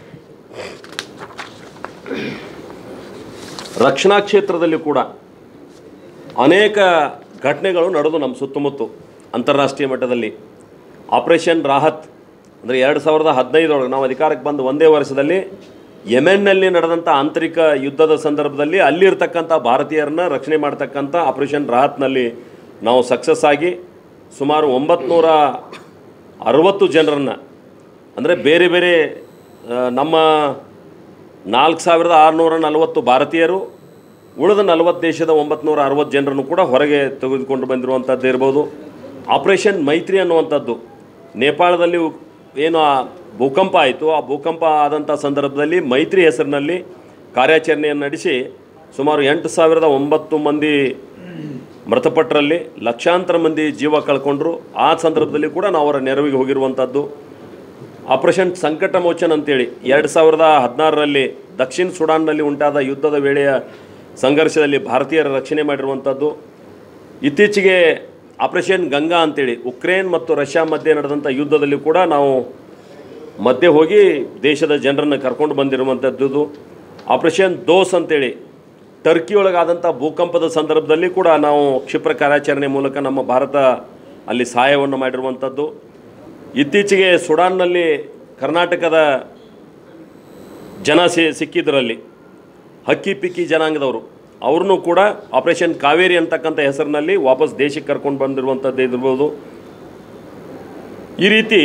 ರಕ್ಷಣಾ ಕ್ಷೇತ್ರದಲ್ಲಿ ಕೂಡ ಅನೇಕ ಘಟನೆಗಳು ನಡೆದು ನಮ್ಮ ಸುತ್ತಮುತ್ತ ಅಂತಾರಾಷ್ಟ್ರೀಯ ಮಟ್ಟದಲ್ಲಿ ಆಪರೇಷನ್ ರಾಹತ್ ಅಂದರೆ ಎರಡು ಸಾವಿರದ ಹದಿನೈದರೊಳಗೆ ನಾವು ಅಧಿಕಾರಕ್ಕೆ ಬಂದು ಒಂದೇ ವರ್ಷದಲ್ಲಿ ಯೆಮೆನ್ನಲ್ಲಿ ನಡೆದಂಥ ಆಂತರಿಕ ಯುದ್ಧದ ಸಂದರ್ಭದಲ್ಲಿ ಅಲ್ಲಿರ್ತಕ್ಕಂಥ ಭಾರತೀಯರನ್ನ ರಕ್ಷಣೆ ಮಾಡ್ತಕ್ಕಂಥ ಆಪರೇಷನ್ ರಾಹತ್ನಲ್ಲಿ ನಾವು ಸಕ್ಸಸ್ ಆಗಿ ಸುಮಾರು ಒಂಬತ್ನೂರ ಅರವತ್ತು ಜನರನ್ನು ಅಂದರೆ ಬೇರೆ ಬೇರೆ ಆ, ನಮ್ಮ ನಾಲ್ಕು ಸಾವಿರದ ಆರುನೂರ ನಲವತ್ತು ಭಾರತೀಯರು ಉಳಿದ ನಲವತ್ತು ದೇಶದ ಒಂಬತ್ತು ಅರವತ್ತು ಜನರನ್ನು ಕೂಡ ಹೊರಗೆ ತೆಗೆದುಕೊಂಡು ಬಂದಿರುವಂಥದ್ದು ಇರ್ಬೋದು ಆಪರೇಷನ್ ಮೈತ್ರಿ ಅನ್ನುವಂಥದ್ದು ನೇಪಾಳದಲ್ಲಿ ಉ- ಏನು ಆ ಭೂಕಂಪ ಆಯಿತು ಆ ಭೂಕಂಪ ಆದಂಥ ಸಂದರ್ಭದಲ್ಲಿ ಮೈತ್ರಿ ಹೆಸರಿನಲ್ಲಿ ಕಾರ್ಯಾಚರಣೆಯನ್ನು ನಡೆಸಿ ಸುಮಾರು ಎಂಟು ಸಾವಿರದ ಒಂಬತ್ತು ಮಂದಿ ಮೃತಪಟ್ಟರಲ್ಲಿ ಲಕ್ಷಾಂತರ ಮಂದಿ ಜೀವ ಕಳ್ಕೊಂಡ್ರು ಆ ಸಂದರ್ಭದಲ್ಲಿ ಕೂಡ ನಾವು ಅವರ ನೆರವಿಗೆ ಹೋಗಿರುವಂಥದ್ದು ಆಪರೇಷನ್ ಸಂಕಟ ಮೋಚನ್ ಅಂತೇಳಿ ಎರಡು ಸಾವಿರದ ಹದಿನಾರರಲ್ಲಿ ದಕ್ಷಿಣ ಸುಡಾನ್ನಲ್ಲಿ ಉಂಟಾದ ಯುದ್ಧದ ವೇಳೆಯ ಸಂಘರ್ಷದಲ್ಲಿ ಭಾರತೀಯರ ರಕ್ಷಣೆ ಮಾಡಿರುವಂಥದ್ದು ಇತ್ತೀಚೆಗೆ ಆಪರೇಷನ್ ಗಂಗಾ ಅಂತೇಳಿ ಉಕ್ರೇನ್ ಮತ್ತು ರಷ್ಯಾ ಮಧ್ಯೆ ನಡೆದಂಥ ಯುದ್ಧದಲ್ಲಿ ಕೂಡ ನಾವು ಮಧ್ಯೆ ಹೋಗಿ ದೇಶದ ಜನರನ್ನು ಕರ್ಕೊಂಡು ಬಂದಿರುವಂಥದ್ದು ಆಪರೇಷನ್ ದೋಸ್ ಅಂತೇಳಿ ಟರ್ಕಿ ಒಳಗಾದಂಥ ಭೂಕಂಪದ ಸಂದರ್ಭದಲ್ಲಿ ಕೂಡ ನಾವು ಕ್ಷಿಪ್ರ ಕಾರ್ಯಾಚರಣೆ ಮೂಲಕ ನಮ್ಮ ಭಾರತ ಅಲ್ಲಿ ಸಹಾಯವನ್ನು ಮಾಡಿರುವಂಥದ್ದು ಇತ್ತೀಚೆಗೆ ಸುಡಾನ್ನಲ್ಲಿ ಕರ್ನಾಟಕದ ಜನ ಸಿ ಸಿಕ್ಕಿದ್ರಲ್ಲಿ ಹಕ್ಕಿ ಪಿಕ್ಕಿ ಜನಾಂಗದವರು ಅವ್ರನ್ನೂ ಕೂಡ ಆಪರೇಷನ್ ಕಾವೇರಿ ಅಂತಕ್ಕಂಥ ಹೆಸರಿನಲ್ಲಿ ವಾಪಸ್ ದೇಶಕ್ಕೆ ಕರ್ಕೊಂಡು ಬಂದಿರುವಂಥದ್ದು ಇರ್ಬೋದು ಈ ರೀತಿ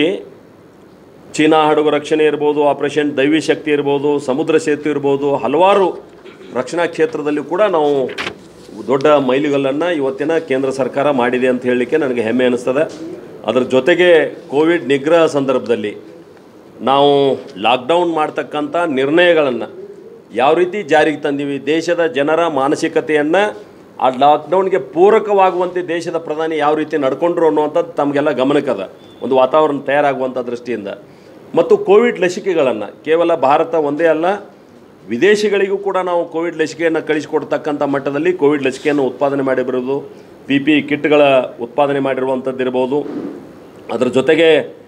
ಚೀನಾ ಹಡಗು ರಕ್ಷಣೆ ಇರ್ಬೋದು ಆಪರೇಷನ್ ದೈವಿ ಶಕ್ತಿ ಇರ್ಬೋದು ಸಮುದ್ರ ಸೇತು ಇರ್ಬೋದು ಹಲವಾರು ರಕ್ಷಣಾ ಕ್ಷೇತ್ರದಲ್ಲಿ ಕೂಡ ನಾವು ದೊಡ್ಡ ಮೈಲಿಗಲ್ಲನ್ನು ಇವತ್ತಿನ ಕೇಂದ್ರ ಸರ್ಕಾರ ಮಾಡಿದೆ ಅಂತ ಹೇಳಲಿಕ್ಕೆ ನನಗೆ ಹೆಮ್ಮೆ ಅನ್ನಿಸ್ತದೆ ಅದರ ಜೊತೆಗೆ ಕೋವಿಡ್ ನಿಗ್ರಹ ಸಂದರ್ಭದಲ್ಲಿ ನಾವು ಲಾಕ್ಡೌನ್ ಮಾಡ್ತಕ್ಕಂಥ ನಿರ್ಣಯಗಳನ್ನು ಯಾವ ರೀತಿ ಜಾರಿಗೆ ತಂದೀವಿ ದೇಶದ ಜನರ ಮಾನಸಿಕತೆಯನ್ನು ಆ ಲಾಕ್ಡೌನ್ಗೆ ಪೂರಕವಾಗುವಂತೆ ದೇಶದ ಪ್ರಧಾನಿ ಯಾವ ರೀತಿ ನಡ್ಕೊಂಡ್ರು ಅನ್ನುವಂಥದ್ದು ತಮಗೆಲ್ಲ ಗಮನಕ್ಕದ ಒಂದು ವಾತಾವರಣ ತಯಾರಾಗುವಂಥ ದೃಷ್ಟಿಯಿಂದ ಮತ್ತು ಕೋವಿಡ್ ಲಸಿಕೆಗಳನ್ನು ಕೇವಲ ಭಾರತ ಒಂದೇ ಅಲ್ಲ ವಿದೇಶಿಗಳಿಗೂ ಕೂಡ ನಾವು ಕೋವಿಡ್ ಲಸಿಕೆಯನ್ನು ಕಳಿಸಿಕೊಡ್ತಕ್ಕಂಥ ಮಟ್ಟದಲ್ಲಿ ಕೋವಿಡ್ ಲಸಿಕೆಯನ್ನು ಉತ್ಪಾದನೆ ಮಾಡಿರೋದು ಪಿ ಪಿ ಕಿಟ್ಗಳ ಉತ್ಪಾದನೆ ಮಾಡಿರುವಂಥದ್ದು ಇರ್ಬೋದು ಅದರ ಜೊತೆಗೆ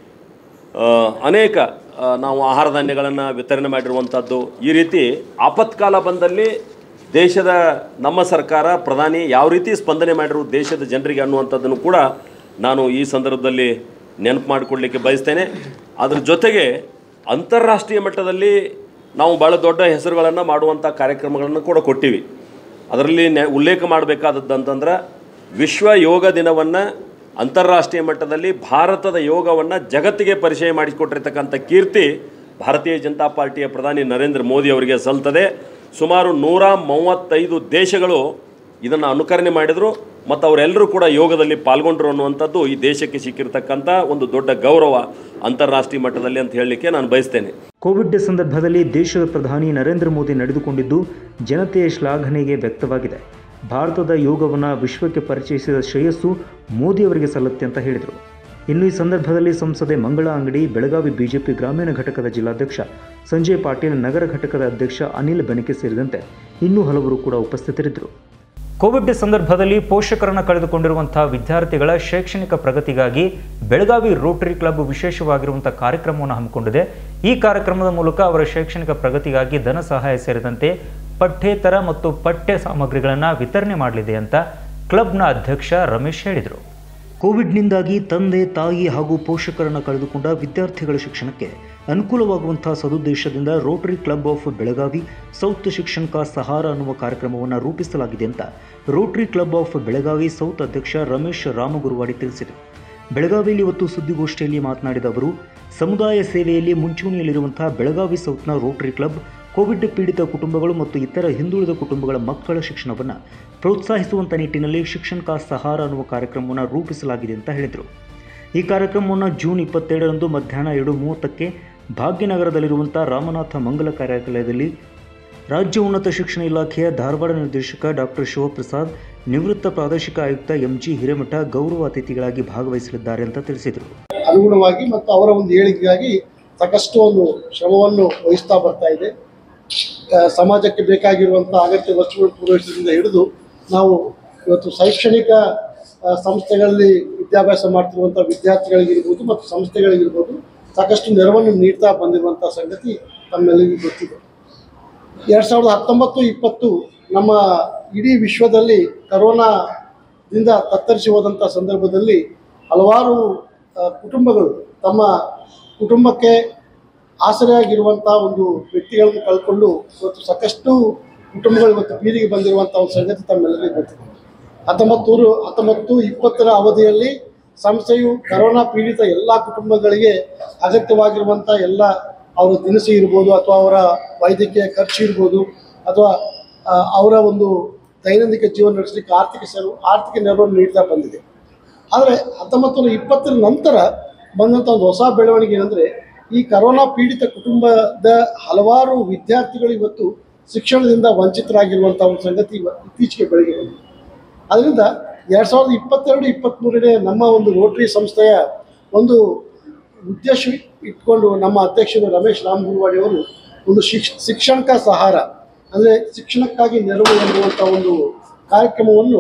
ಆ, ಅನೇಕ ಆ, ನಾವು ಆಹಾರ ಧಾನ್ಯಗಳನ್ನು ವಿತರಣೆ ಮಾಡಿರುವಂಥದ್ದು ಈ ರೀತಿ ಆಪತ್ಕಾಲ ಬಂದಲ್ಲಿ ದೇಶದ ನಮ್ಮ ಸರ್ಕಾರ ಪ್ರಧಾನಿ ಯಾವ ರೀತಿ ಸ್ಪಂದನೆ ಮಾಡಿರು ದೇಶದ ಜನರಿಗೆ ಅನ್ನುವಂಥದ್ದನ್ನು ಕೂಡ ನಾನು ಈ ಸಂದರ್ಭದಲ್ಲಿ ನೆನಪು ಮಾಡಿಕೊಡ್ಲಿಕ್ಕೆ ಬಯಸ್ತೇನೆ ಅದ್ರ ಜೊತೆಗೆ ಅಂತಾರಾಷ್ಟ್ರೀಯ ಮಟ್ಟದಲ್ಲಿ ನಾವು ಭಾಳ ದೊಡ್ಡ ಹೆಸರುಗಳನ್ನು ಮಾಡುವಂಥ ಕಾರ್ಯಕ್ರಮಗಳನ್ನು ಕೂಡ ಕೊಟ್ಟಿವಿ ಅದರಲ್ಲಿ ನೆ ಉಲ್ಲೇಖ ಮಾಡಬೇಕಾದದ್ದು ಅಂತಂದ್ರೆ ವಿಶ್ವ ಯೋಗ ದಿನವನ್ನು ಅಂತಾರಾಷ್ಟ್ರೀಯ ಮಟ್ಟದಲ್ಲಿ ಭಾರತದ ಯೋಗವನ್ನು ಜಗತ್ತಿಗೆ ಪರಿಚಯ ಮಾಡಿಕೊಟ್ಟಿರ್ತಕ್ಕಂಥ ಕೀರ್ತಿ ಭಾರತೀಯ ಜನತಾ ಪಾರ್ಟಿಯ ಪ್ರಧಾನಿ ನರೇಂದ್ರ ಮೋದಿ ಅವರಿಗೆ ಸಲ್ತದೆ ಸುಮಾರು ನೂರ ಮೂವತ್ತೈದು ದೇಶಗಳು ಇದನ್ನು ಅನುಕರಣೆ ಮಾಡಿದರು ಮತ್ತು ಅವರೆಲ್ಲರೂ ಕೂಡ ಯೋಗದಲ್ಲಿ ಪಾಲ್ಗೊಂಡ್ರು ಅನ್ನುವಂಥದ್ದು ಈ ದೇಶಕ್ಕೆ ಸಿಕ್ಕಿರ್ತಕ್ಕಂಥ ಒಂದು ದೊಡ್ಡ ಗೌರವ ಅಂತಾರಾಷ್ಟ್ರೀಯ ಮಟ್ಟದಲ್ಲಿ ಅಂತ ಹೇಳಲಿಕ್ಕೆ ನಾನು ಬಯಸ್ತೇನೆ ಕೋವಿಡ್ ಸಂದರ್ಭದಲ್ಲಿ ದೇಶದ ಪ್ರಧಾನಿ ನರೇಂದ್ರ ಮೋದಿ ನಡೆದುಕೊಂಡಿದ್ದು ಜನತೆಯ ಶ್ಲಾಘನೆಗೆ ವ್ಯಕ್ತವಾಗಿದೆ ಭಾರತದ ಯೋಗವನ್ನು ವಿಶ್ವಕ್ಕೆ ಪರಿಚಯಿಸಿದ ಶ್ರೇಯಸ್ಸು ಮೋದಿಯವರಿಗೆ ಸಲ್ಲುತ್ತೆ ಅಂತ ಹೇಳಿದರು ಇನ್ನು ಈ ಸಂದರ್ಭದಲ್ಲಿ ಸಂಸದೆ ಮಂಗಳ ಅಂಗಡಿ ಬೆಳಗಾವಿ ಬಿಜೆಪಿ ಗ್ರಾಮೀಣ ಘಟಕದ ಜಿಲ್ಲಾಧ್ಯಕ್ಷ ಸಂಜಯ್ ಪಾಟೀಲ್ ನಗರ ಘಟಕದ ಅಧ್ಯಕ್ಷ ಅನಿಲ್ ಬೆನಕೆ ಸೇರಿದಂತೆ ಇನ್ನೂ ಹಲವರು ಕೂಡ ಉಪಸ್ಥಿತರಿದ್ದರು ಕೋವಿಡ್ ಸಂದರ್ಭದಲ್ಲಿ ಪೋಷಕರನ್ನು ಕಳೆದುಕೊಂಡಿರುವಂತಹ ವಿದ್ಯಾರ್ಥಿಗಳ ಶೈಕ್ಷಣಿಕ ಪ್ರಗತಿಗಾಗಿ ಬೆಳಗಾವಿ ರೋಟರಿ ಕ್ಲಬ್ ವಿಶೇಷವಾಗಿರುವಂಥ ಕಾರ್ಯಕ್ರಮವನ್ನು ಹಮ್ಮಿಕೊಂಡಿದೆ ಈ ಕಾರ್ಯಕ್ರಮದ ಮೂಲಕ ಅವರ ಶೈಕ್ಷಣಿಕ ಪ್ರಗತಿಗಾಗಿ ಧನ ಸಹಾಯ ಸೇರಿದಂತೆ ಪಠ್ಯೇತರ ಮತ್ತು ಪಠ್ಯ ಸಾಮಗ್ರಿಗಳನ್ನು ವಿತರಣೆ ಮಾಡಲಿದೆ ಅಂತ ಕ್ಲಬ್ನ ಅಧ್ಯಕ್ಷ ರಮೇಶ್ ಹೇಳಿದರು ಕೋವಿಡ್ನಿಂದಾಗಿ ತಂದೆ ತಾಯಿ ಹಾಗೂ ಪೋಷಕರನ್ನು ಕಳೆದುಕೊಂಡ ವಿದ್ಯಾರ್ಥಿಗಳ ಶಿಕ್ಷಣಕ್ಕೆ ಅನುಕೂಲವಾಗುವಂತಹ ಸದುದ್ದೇಶದಿಂದ Rotary club of Belagavi south Shikshan ka Sahara ಅನ್ನುವ ಕಾರ್ಯಕ್ರಮವನ್ನು ರೂಪಿಸಲಾಗಿದೆ ಅಂತ Rotary club of Belagavi south ಅಧ್ಯಕ್ಷ ರಮೇಶ್ ರಾಮಗುರುವಾಡಿ ತಿಳಿಸಿದರು ಬೆಳಗಾವಿಯಲ್ಲಿ ಇವತ್ತು ಸುದ್ದಿಗೋಷ್ಠಿಯಲ್ಲಿ ಮಾತನಾಡಿದ ಅವರು ಸಮುದಾಯ ಸೇವೆಯಲ್ಲಿ ಮುಂಚೂಣಿಯಲ್ಲಿರುವಂತಹ ಬೆಳಗಾವಿ ಸೌತ್ನ ರೋಟರಿ ಕ್ಲಬ್ ಕೋವಿಡ್ ಪೀಡಿತ ಕುಟುಂಬಗಳು ಮತ್ತು ಇತರ ಹಿಂದುಳಿದ ಕುಟುಂಬಗಳ ಮಕ್ಕಳ ಶಿಕ್ಷಣವನ್ನು ಪ್ರೋತ್ಸಾಹಿಸುವಂಥ ನಿಟ್ಟಿನಲ್ಲಿ ಶಿಕ್ಷಣ ಕಾ ಸಹಾರ ಅನ್ನುವ ಕಾರ್ಯಕ್ರಮವನ್ನು ರೂಪಿಸಲಾಗಿದೆ ಅಂತ ಹೇಳಿದರು ಈ ಕಾರ್ಯಕ್ರಮವನ್ನು ಜೂನ್ ಇಪ್ಪತ್ತೇಳರಂದು ಮಧ್ಯಾಹ್ನ ಎರಡು ಮೂವತ್ತಕ್ಕೆ ಭಾಗ್ಯನಗರದಲ್ಲಿರುವಂಥ ರಾಮನಾಥ ಮಂಗಲ ಕಾರ್ಯಾಲಯದಲ್ಲಿ ರಾಜ್ಯ ಉನ್ನತ ಶಿಕ್ಷಣ ಇಲಾಖೆಯ ಧಾರವಾಡ ನಿರ್ದೇಶಕ ಡಾಕ್ಟರ್ ಶಿವಪ್ರಸಾದ್ ನಿವೃತ್ತ ಪ್ರಾದೇಶಿಕ ಆಯುಕ್ತ ಎಂಜಿ ಹಿರೇಮಠ ಗೌರವ ಅತಿಥಿಗಳಾಗಿ ಭಾಗವಹಿಸಲಿದ್ದಾರೆ ಅಂತ ತಿಳಿಸಿದರು ಅನುಗುಣವಾಗಿ ಮತ್ತು ಅವರ ಒಂದು ಏಳಿಗೆಗಾಗಿ ಸಾಕಷ್ಟು ಒಂದು ಶ್ರಮವನ್ನು ವಹಿಸ್ತಾ ಬರ್ತಾ ಇದೆ ಆ, ಸಮಾಜಕ್ಕೆ ಬೇಕಾಗಿರುವಂಥ ಅಗತ್ಯ ವಸ್ತುಗಳು ಪೂರೈಸೋದ್ರಿಂದ ಹಿಡಿದು ನಾವು ಇವತ್ತು ಶೈಕ್ಷಣಿಕ ಆ, ಸಂಸ್ಥೆಗಳಲ್ಲಿ ವಿದ್ಯಾಭ್ಯಾಸ ಮಾಡ್ತಿರುವಂಥ ವಿದ್ಯಾರ್ಥಿಗಳಿಗಿರ್ಬೋದು ಮತ್ತು ಸಂಸ್ಥೆಗಳಿಗಿರ್ಬೋದು ಸಾಕಷ್ಟು ನೆರವನ್ನು ನೀಡ್ತಾ ಬಂದಿರುವಂಥ ಸಂಗತಿ ತಮ್ಮೆಲ್ಲರಿಗೂ ಗೊತ್ತಿದೆ ಎರಡು ಸಾವಿರದ ಹತ್ತೊಂಬತ್ತು ಇಪ್ಪತ್ತು ನಮ್ಮ ಇಡೀ ವಿಶ್ವದಲ್ಲಿ ಕರೋನಾದಿಂದ ತತ್ತರಿಸಿ ಹೋದಂಥ ಸಂದರ್ಭದಲ್ಲಿ ಹಲವಾರು ಆ, ಕುಟುಂಬಗಳು ತಮ್ಮ ಕುಟುಂಬಕ್ಕೆ ಆಸರೆಯಾಗಿರುವಂಥ ಒಂದು ವ್ಯಕ್ತಿಗಳನ್ನು ಕಳ್ಕೊಂಡು ಇವತ್ತು ಸಾಕಷ್ಟು ಕುಟುಂಬಗಳು ಇವತ್ತು ಬೀದಿಗೆ ಬಂದಿರುವಂಥ ಒಂದು ಸಂಗತಿ ತಮ್ಮೆಲ್ಲರಿಗೂ ಗೊತ್ತಿದೆ ಹತ್ತೊಂಬತ್ತು ಹತ್ತೊಂಬತ್ತು ಇಪ್ಪತ್ತರ ಅವಧಿಯಲ್ಲಿ ಸಂಸ್ಥೆಯು ಕರೋನಾ ಪೀಡಿತ ಎಲ್ಲ ಕುಟುಂಬಗಳಿಗೆ ಅಗತ್ಯವಾಗಿರುವಂಥ ಎಲ್ಲ ಅವರ ದಿನಸಿ ಇರ್ಬೋದು ಅಥವಾ ಅವರ ವೈದ್ಯಕೀಯ ಖರ್ಚು ಇರ್ಬೋದು ಅಥವಾ ಆ, ಅವರ ಒಂದು ದೈನಂದಿನ ಜೀವನ ನಡೆಸಲಿಕ್ಕೆ ಆರ್ಥಿಕ ನೆರವು ಆರ್ಥಿಕ ನೆರವನ್ನು ನೀಡ್ತಾ ಬಂದಿದೆ ಆದರೆ ಹತ್ತೊಂಬತ್ತು ನೂರ ಇಪ್ಪತ್ತರ ನಂತರ ಬಂದಂಥ ಒಂದು ಹೊಸ ಬೆಳವಣಿಗೆ ಏನಂದರೆ ಈ ಕರೋನಾ ಪೀಡಿತ ಕುಟುಂಬದ ಹಲವಾರು ವಿದ್ಯಾರ್ಥಿಗಳು ಇವತ್ತು ಶಿಕ್ಷಣದಿಂದ ವಂಚಿತರಾಗಿರುವಂಥ ಒಂದು ಸಂಗತಿ ಇವ- ಇತ್ತೀಚೆಗೆ ಬೆಳಗ್ಗೆ ಬಂದಿದೆ ಅದರಿಂದ ಎರಡು ಸಾವಿರದ ಇಪ್ಪತ್ತೆರಡು ಇಪ್ಪತ್ತ್ಮೂರನೇ ನಮ್ಮ ಒಂದು ರೋಟರಿ ಸಂಸ್ಥೆಯ ಒಂದು ಉದ್ದೇಶ ಇಟ್ಕೊಂಡು ನಮ್ಮ ಅಧ್ಯಕ್ಷರು ರಮೇಶ್ ರಾಮಗುರುವಾಡಿ ಅವರು ಒಂದು ಶಿಕ್ಷ ಶಿಕ್ಷಣಕ ಸಹಾರ ಅಂದರೆ ಶಿಕ್ಷಣಕ್ಕಾಗಿ ನೆರವು ಎನ್ನುವಂಥ ಒಂದು ಕಾರ್ಯಕ್ರಮವನ್ನು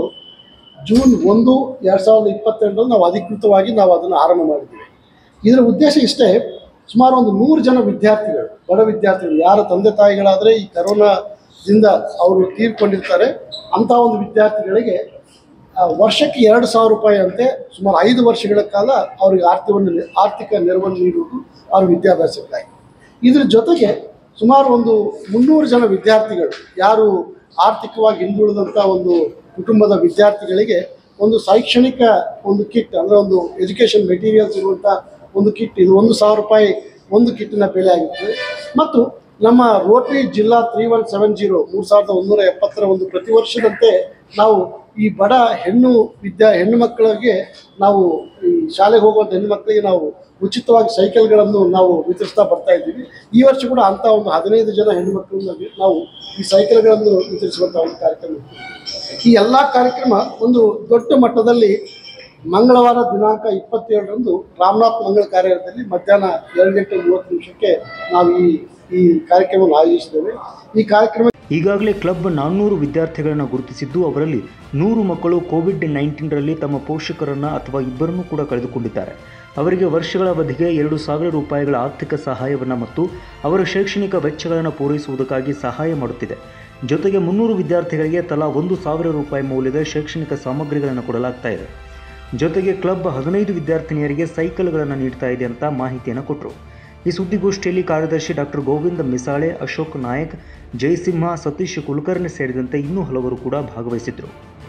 ಜೂನ್ ಒಂದು ಎರಡು ಸಾವಿರದ ಇಪ್ಪತ್ತೆರಡರಲ್ಲಿ ನಾವು ಅಧಿಕೃತವಾಗಿ ನಾವು ಅದನ್ನು ಆರಂಭ ಮಾಡಿದ್ದೀವಿ ಇದರ ಉದ್ದೇಶ ಇಷ್ಟೇ ಸುಮಾರು ಒಂದು ನೂರು ಜನ ವಿದ್ಯಾರ್ಥಿಗಳು ಬಡ ವಿದ್ಯಾರ್ಥಿಗಳು ಯಾರ ತಂದೆ ತಾಯಿಗಳಾದರೆ ಈ ಕರೋನಾದಿಂದ ಅವರು ತೀರ್ಕೊಂಡಿರ್ತಾರೆ ಅಂಥ ಒಂದು ವಿದ್ಯಾರ್ಥಿಗಳಿಗೆ ಆ, ವರ್ಷಕ್ಕೆ ಎರಡು ಸಾವಿರ ರೂಪಾಯಿ ಅಂತೆ ಸುಮಾರು ಐದು ವರ್ಷಗಳ ಕಾಲ ಅವರಿಗೆ ಆರ್ಥಿಕವನ್ನು ಆರ್ಥಿಕ ನೆರವನ್ನು ನೀಡುವುದು ಅವ್ರ ವಿದ್ಯಾಭ್ಯಾಸಕ್ಕಾಗಿ ಇದ್ರ ಜೊತೆಗೆ ಸುಮಾರು ಒಂದು ಮುನ್ನೂರು ಜನ ವಿದ್ಯಾರ್ಥಿಗಳು ಯಾರು ಆರ್ಥಿಕವಾಗಿ ಹಿಂದುಳಿದಂಥ ಒಂದು ಕುಟುಂಬದ ವಿದ್ಯಾರ್ಥಿಗಳಿಗೆ ಒಂದು ಶೈಕ್ಷಣಿಕ ಒಂದು ಕಿಟ್ ಅಂದರೆ ಒಂದು ಎಜುಕೇಷನ್ ಮೆಟೀರಿಯಲ್ಸ್ ಇರುವಂಥ ಒಂದು ಕಿಟ್ ಇದು ಒಂದು ಸಾವಿರ ರೂಪಾಯಿ ಒಂದು ಕಿಟ್ಟಿನ ಬೆಲೆ ಆಗಿರ್ತದೆ ಮತ್ತು ನಮ್ಮ ರೋಟರಿ ಜಿಲ್ಲಾ ತ್ರೀ ಒನ್ ಸೆವೆನ್ ಜೀರೋ ಮೂರು ಸಾವಿರದ ಒಂದೂರ ಎಪ್ಪತ್ತರ ಒಂದು ಪ್ರತಿ ವರ್ಷದಂತೆ ನಾವು ಈ ಬಡ ಹೆಣ್ಣು ವಿದ್ಯಾ ಹೆಣ್ಣು ಮಕ್ಕಳಿಗೆ ನಾವು ಈ ಶಾಲೆಗೆ ಹೋಗುವಂಥ ಹೆಣ್ಣು ಮಕ್ಕಳಿಗೆ ನಾವು ಉಚಿತವಾಗಿ ಸೈಕಲ್ಗಳನ್ನು ನಾವು ವಿತರಿಸ್ತಾ ಬರ್ತಾ ಇದ್ದೀವಿ ಈ ವರ್ಷ ಕೂಡ ಅಂಥ ಒಂದು ಹದಿನೈದು ಜನ ಹೆಣ್ಣು ಮಕ್ಕಳನ್ನ ನಾವು ಈ ಸೈಕಲ್ಗಳನ್ನು ವಿತರಿಸುವಂಥ ಒಂದು ಕಾರ್ಯಕ್ರಮ ಇತ್ತು. ಈ ಎಲ್ಲ ಕಾರ್ಯಕ್ರಮ ಒಂದು ದೊಡ್ಡ ಮಟ್ಟದಲ್ಲಿ ಮಂಗಳವಾರ ದಿನಾಂಕ ಇಪ್ಪತ್ತೇಳರಂದು ರಾಮನಾಥ್ ಮಂಗಳ ಕಾರ್ಯಾಲಯದಲ್ಲಿ ಮಧ್ಯಾಹ್ನ ಎರಡು ಗಂಟೆ ಮೂವತ್ತು ನಿಮಿಷಕ್ಕೆ ನಾವು ಈ ಈ ಕಾರ್ಯಕ್ರಮವನ್ನು ಆಯೋಜಿಸಿದ್ದೇವೆ ಈ ಕಾರ್ಯಕ್ರಮ ಈಗಾಗಲೇ ಕ್ಲಬ್ ನಾನ್ನೂರು ವಿದ್ಯಾರ್ಥಿಗಳನ್ನು ಗುರುತಿಸಿದ್ದು ಅವರಲ್ಲಿ ನೂರು ಮಕ್ಕಳು ಕೋವಿಡ್ ನೈನ್ಟೀನ್ರಲ್ಲಿ ತಮ್ಮ ಪೋಷಕರನ್ನು ಅಥವಾ ಇಬ್ಬರನ್ನೂ ಕೂಡ ಕಳೆದುಕೊಂಡಿದ್ದಾರೆ ಅವರಿಗೆ ವರ್ಷಗಳ ಅವಧಿಗೆ ಎರಡು ಸಾವಿರ ರೂಪಾಯಿಗಳ ಆರ್ಥಿಕ ಸಹಾಯವನ್ನು ಮತ್ತು ಅವರ ಶೈಕ್ಷಣಿಕ ವೆಚ್ಚಗಳನ್ನು ಪೂರೈಸುವುದಕ್ಕಾಗಿ ಸಹಾಯ ಮಾಡುತ್ತಿದೆ ಜೊತೆಗೆ ಮುನ್ನೂರು ವಿದ್ಯಾರ್ಥಿಗಳಿಗೆ ತಲಾ ಒಂದು ಸಾವಿರ ರೂಪಾಯಿ ಮೌಲ್ಯದ ಶೈಕ್ಷಣಿಕ ಸಾಮಗ್ರಿಗಳನ್ನು ಕೊಡಲಾಗ್ತಾ ಇದೆ ಜೊತೆಗೆ ಕ್ಲಬ್ ಹದಿನೈದು ವಿದ್ಯಾರ್ಥಿನಿಯರಿಗೆ ಸೈಕಲ್ಗಳನ್ನು ನೀಡ್ತಾ ಇದೆ ಅಂತ ಮಾಹಿತಿಯನ್ನು ಕೊಟ್ಟರು ಈ ಸುದ್ದಿಗೋಷ್ಠಿಯಲ್ಲಿ ಕಾರ್ಯದರ್ಶಿ ಡಾಕ್ಟರ್ ಗೋವಿಂದ ಮಿಸಾಳೆ ಅಶೋಕ್ ನಾಯಕ್ ಜಯಸಿಂಹ ಸತೀಶ್ ಕುಲಕರ್ಣಿ ಸೇರಿದಂತೆ ಇನ್ನೂ ಹಲವರು ಕೂಡ ಭಾಗವಹಿಸಿದ್ದರು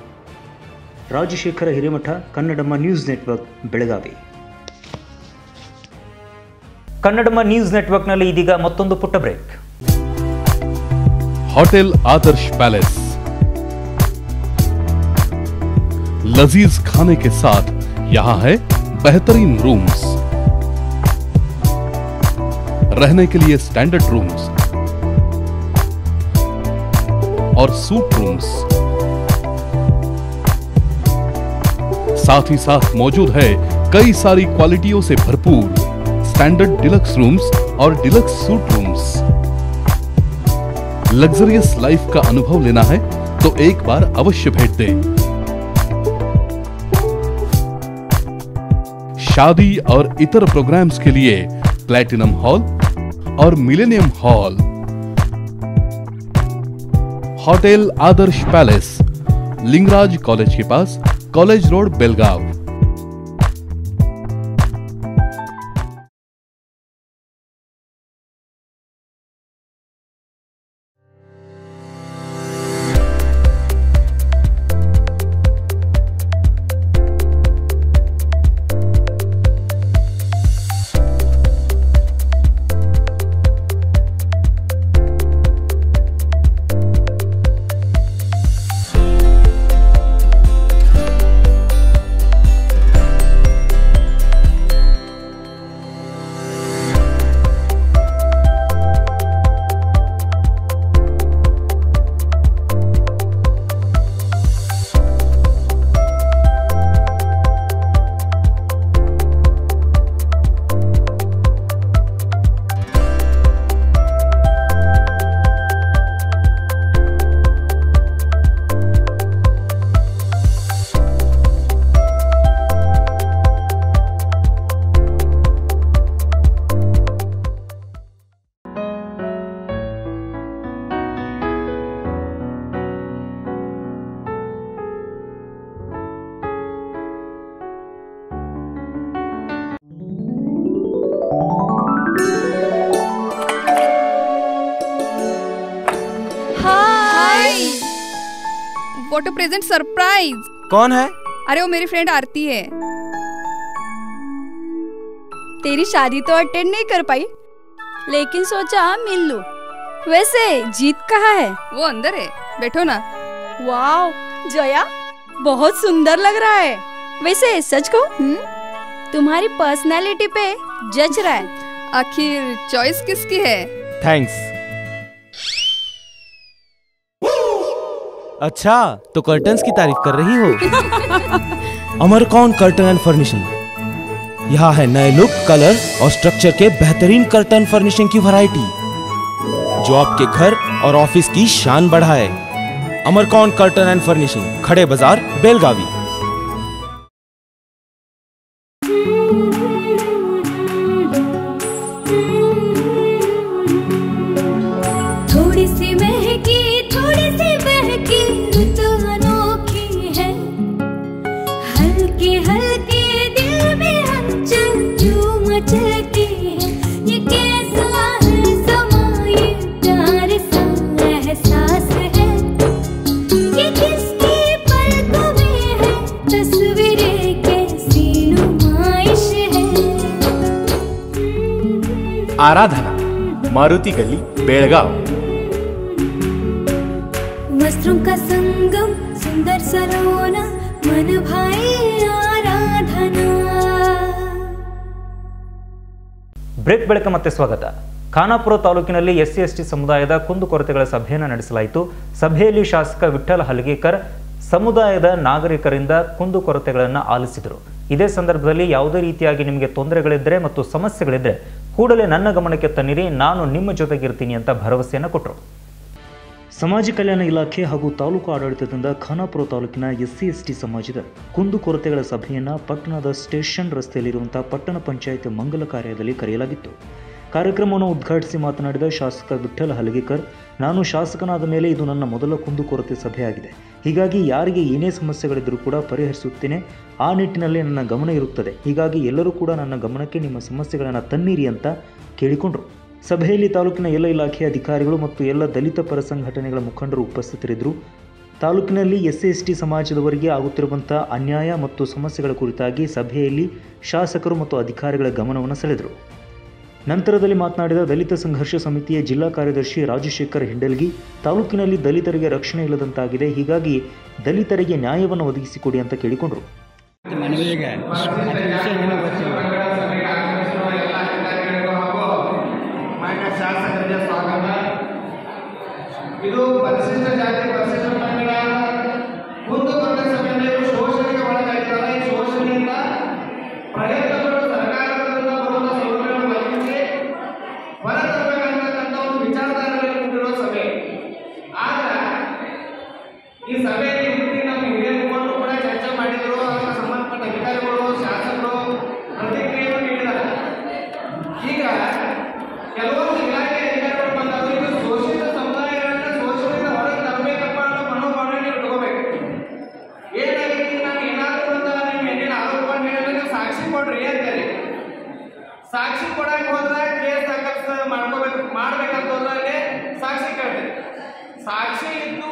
Rajashekhara Hiremath Kannadamma news network Belagavi Kannadamma news ನೆಟ್ವರ್ಕ್ನಲ್ಲಿ ಇದೀಗ ಮತ್ತೊಂದು ಪುಟ್ಟ ಬ್ರೇಕ್ होटल आदर्श पैलेस लजीज खाने के साथ यहाँ है बेहतरीन रूम्स रहने के लिए स्टैंडर्ड रूम्स और सूट रूम्स साथ ही साथ मौजूद है कई सारी क्वालिटियों से भरपूर स्टैंडर्ड डिलक्स रूम्स और deluxe suite rooms luxurious life का अनुभव लेना है तो एक बार अवश्य भेंट दें शादी और इतर प्रोग्राम्स के लिए प्लेटिनम हॉल और millennium hall hotel Adarsh palace Lingaraj college के पास college road Belgaum hi what a present surprise कौन है अरे वो मेरी फ्रेंड आरती है तेरी शादी तो अटेंड नहीं कर पाई लेकिन सोचा मिल लूं। वैसे जीत कहाँ है वो अंदर है बैठो ना वाओ जया बहुत सुंदर लग रहा है वैसे सच को तुम्हारी पर्सनालिटी पे जज रहा है आखिर चॉइस किसकी है थैंक्स अच्छा तो कर्टन्स की तारीफ कर रही हो अमरकौन कर्टन एंड फर्निशिंग यहाँ है नए लुक कलर और स्ट्रक्चर के बेहतरीन कर्टन फर्निशिंग की वैरायटी जो आपके घर और ऑफिस की शान बढ़ाए अमरकौन कर्टन एंड फर्निशिंग खड़े बाजार बेलगावी थोड़ी सी महकी थोड़ी सी बहकी ऋतु अनोखी है हल्के हल्के दिल में हलचल जो मचलती है ये कैसा है समा ये प्यार सा एहसास है ये किसकी पलकों में है तस्वीरें कैसी नुमाइश है आराधना मारुति गली बेलगाव वस्त्रों का संगम सुंदर सरोना मन भाई आराधना ಬ್ರೇಕ್ ಬಳಿಕ ಮತ್ತೆ ಸ್ವಾಗತ ಖಾನಾಪುರ ತಾಲೂಕಿನಲ್ಲಿ ಎಸ್ಸಿ ಎಸ್ಟಿ ಸಮುದಾಯದ ಕುಂದುಕೊರತೆಗಳ ಸಭೆಯನ್ನು ನಡೆಸಲಾಯಿತು ಸಭೆಯಲ್ಲಿ ಶಾಸಕ ವಿಠ್ಠಲ ಹಲಗೇಕರ್ ಸಮುದಾಯದ ನಾಗರಿಕರಿಂದ ಕುಂದುಕೊರತೆಗಳನ್ನು ಆಲಿಸಿದರು ಇದೇ ಸಂದರ್ಭದಲ್ಲಿ ಯಾವುದೇ ರೀತಿಯಾಗಿ ನಿಮಗೆ ತೊಂದರೆಗಳಿದ್ದರೆ ಮತ್ತು ಸಮಸ್ಯೆಗಳಿದ್ದರೆ ಕೂಡಲೇ ನನ್ನ ಗಮನಕ್ಕೆ ತನ್ನಿರಿ ನಾನು ನಿಮ್ಮ ಜೊತೆಗಿರ್ತೀನಿ ಅಂತ ಭರವಸೆಯನ್ನು ಕೊಟ್ಟರು ಸಮಾಜ ಕಲ್ಯಾಣ ಇಲಾಖೆ ಹಾಗೂ ತಾಲೂಕು ಆಡಳಿತದಿಂದ ಖಾನಾಪುರ ತಾಲೂಕಿನ ಎಸ್ಸಿ ಎಸ್ಟಿ ಸಮಾಜದ ಕುಂದುಕೊರತೆಗಳ ಸಭೆಯನ್ನು ಪಟ್ಟಣದ ಸ್ಟೇಷನ್ ರಸ್ತೆಯಲ್ಲಿರುವಂತಹ ಪಟ್ಟಣ ಪಂಚಾಯತ್ ಮಂಗಲ ಕಾರ್ಯದಲ್ಲಿ ಕರೆಯಲಾಗಿತ್ತು ಕಾರ್ಯಕ್ರಮವನ್ನು ಉದ್ಘಾಟಿಸಿ ಮಾತನಾಡಿದ ಶಾಸಕ ವಿಠ್ಠಲ ಹಲಗೇಕರ್ ನಾನು ಶಾಸಕನಾದ ಮೇಲೆ ಇದು ನನ್ನ ಮೊದಲ ಕುಂದುಕೊರತೆ ಸಭೆಯಾಗಿದೆ ಹೀಗಾಗಿ ಯಾರಿಗೆ ಏನೇ ಸಮಸ್ಯೆಗಳಿದ್ದರೂ ಕೂಡ ಪರಿಹರಿಸುತ್ತೇನೆ ಆ ನಿಟ್ಟಿನಲ್ಲಿ ನನ್ನ ಗಮನ ಇರುತ್ತದೆ ಹೀಗಾಗಿ ಎಲ್ಲರೂ ಕೂಡ ನನ್ನ ಗಮನಕ್ಕೆ ನಿಮ್ಮ ಸಮಸ್ಯೆಗಳನ್ನು ತನ್ನಿರಿ ಅಂತ ಕೇಳಿಕೊಂಡರು ಸಭೆಯಲ್ಲಿ ತಾಲೂಕಿನ ಎಲ್ಲ ಇಲಾಖೆಯ ಅಧಿಕಾರಿಗಳು ಮತ್ತು ಎಲ್ಲ ದಲಿತ ಪರ ಸಂಘಟನೆಗಳ ಮುಖಂಡರು ಉಪಸ್ಥಿತರಿದ್ದರು ತಾಲೂಕಿನಲ್ಲಿ ಎಸ್ ಎಸ್ ಟಿ ಸಮಾಜದವರಿಗೆ ಆಗುತ್ತಿರುವಂಥ ಅನ್ಯಾಯ ಮತ್ತು ಸಮಸ್ಯೆಗಳ ಕುರಿತಾಗಿ ಸಭೆಯಲ್ಲಿ ಶಾಸಕರು ಮತ್ತು ಅಧಿಕಾರಿಗಳ ಗಮನವನ್ನು ಸೆಳೆದರು ನಂತರದಲ್ಲಿ ಮಾತನಾಡಿದ ದಲಿತ ಸಂಘರ್ಷ ಸಮಿತಿಯ ಜಿಲ್ಲಾ ಕಾರ್ಯದರ್ಶಿ ರಾಜಶೇಖರ್ ಹಿಂಡಲ್ಗಿ ತಾಲೂಕಿನಲ್ಲಿ ದಲಿತರಿಗೆ ರಕ್ಷಣೆ ಇಲ್ಲದಂತಾಗಿದೆ ಹೀಗಾಗಿ ದಲಿತರಿಗೆ ನ್ಯಾಯವನ್ನು ಒದಗಿಸಿಕೊಡಿ ಅಂತ ಕೇಳಿಕೊಂಡರು ಮನವಿಗೆ ಅದ್ರ ವಿಷಯ ಏನೂ ಗೊತ್ತಿಲ್ಲ ಮಾನ್ಯ ಶಾಸಕರಿಗೆ ಸ್ವಾಗತ ಇದು ಪರಿಶಿಷ್ಟ ಜಾತಿ ಪರಿಶಿಷ್ಟ ಪಂಗಡ ಕುಂದುಕೊರತೆ ಸಭೆಯಲ್ಲಿ ಶೋಷಣೆಗೆ ಒಳಗಾಗಿದ್ದಾರೆ ಈ ಶೋಷಣೆಯಿಂದ ಪ್ರಯತ್ನಗಳು ಸರ್ಕಾರದಿಂದ ಬರುವ ಸೌಲಭ್ಯಗಳನ್ನು ಒದಗಿಸಿ ಹೊರತರಬೇಕಂತಕ್ಕಂಥ ಒಂದು ವಿಚಾರಧಾರೆಯಲ್ಲಿ ಕೂಡಿರುವ ಸಭೆ ಆಗ ಈ ಸಭೆಯಲ್ಲಿ ಹುಟ್ಟಿ ನಮ್ಮ ಹಿರಿಯ ಮುಖಂಡರು ಕೂಡ ಚರ್ಚೆ ಮಾಡಿದ್ರು ಅದಕ್ಕೆ ಸಂಬಂಧಪಟ್ಟ ಅಧಿಕಾರಿಗಳು ಶಾಸಕರು ಪ್ರತಿಕ್ರಿಯೆಯನ್ನು ನೀಡಿದ್ದಾರೆ ಈಗ ಕೆಲವೊಂದು ಇಲಾಖೆ ಅಧಿಕಾರಿಗಳು ಬಂದಾಗ ಇದು ಶೋಷಿತ ಸಮುದಾಯಗಳನ್ನ ಶೋಷಣೆಯಿಂದ ಹೊರಗೆ ತರಬೇಕಪ್ಪ ಸಾಕ್ಷಿ ಕೊಡಕ್ ಹೋದ್ರೆ ಕೇಸ್ ದಾಖಲಿಸ ಮಾಡ್ಕೋಬೇಕು ಮಾಡ್ಬೇಕಂತ ಹೋದ್ರೆ ಸಾಕ್ಷಿ ಕೇಳ್ತೀವಿ ಸಾಕ್ಷಿ ಇದ್ದು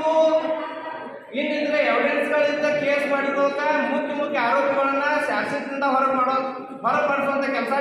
ಇನ್ನಿದ್ರೆ ಎವಿಡೆನ್ಸ್ಗಳಿಂದ ಕೇಸ್ ಮಾಡಿರೋಕ ಮುಖ್ಯ ಮುಖ್ಯ ಆರೋಪಿಗಳನ್ನ ಶಾಸಕದಿಂದ ಹೊರಗೆ ಮಾಡೋ ಹೊರಪಡಿಸುವಂತ ಕೆಲಸ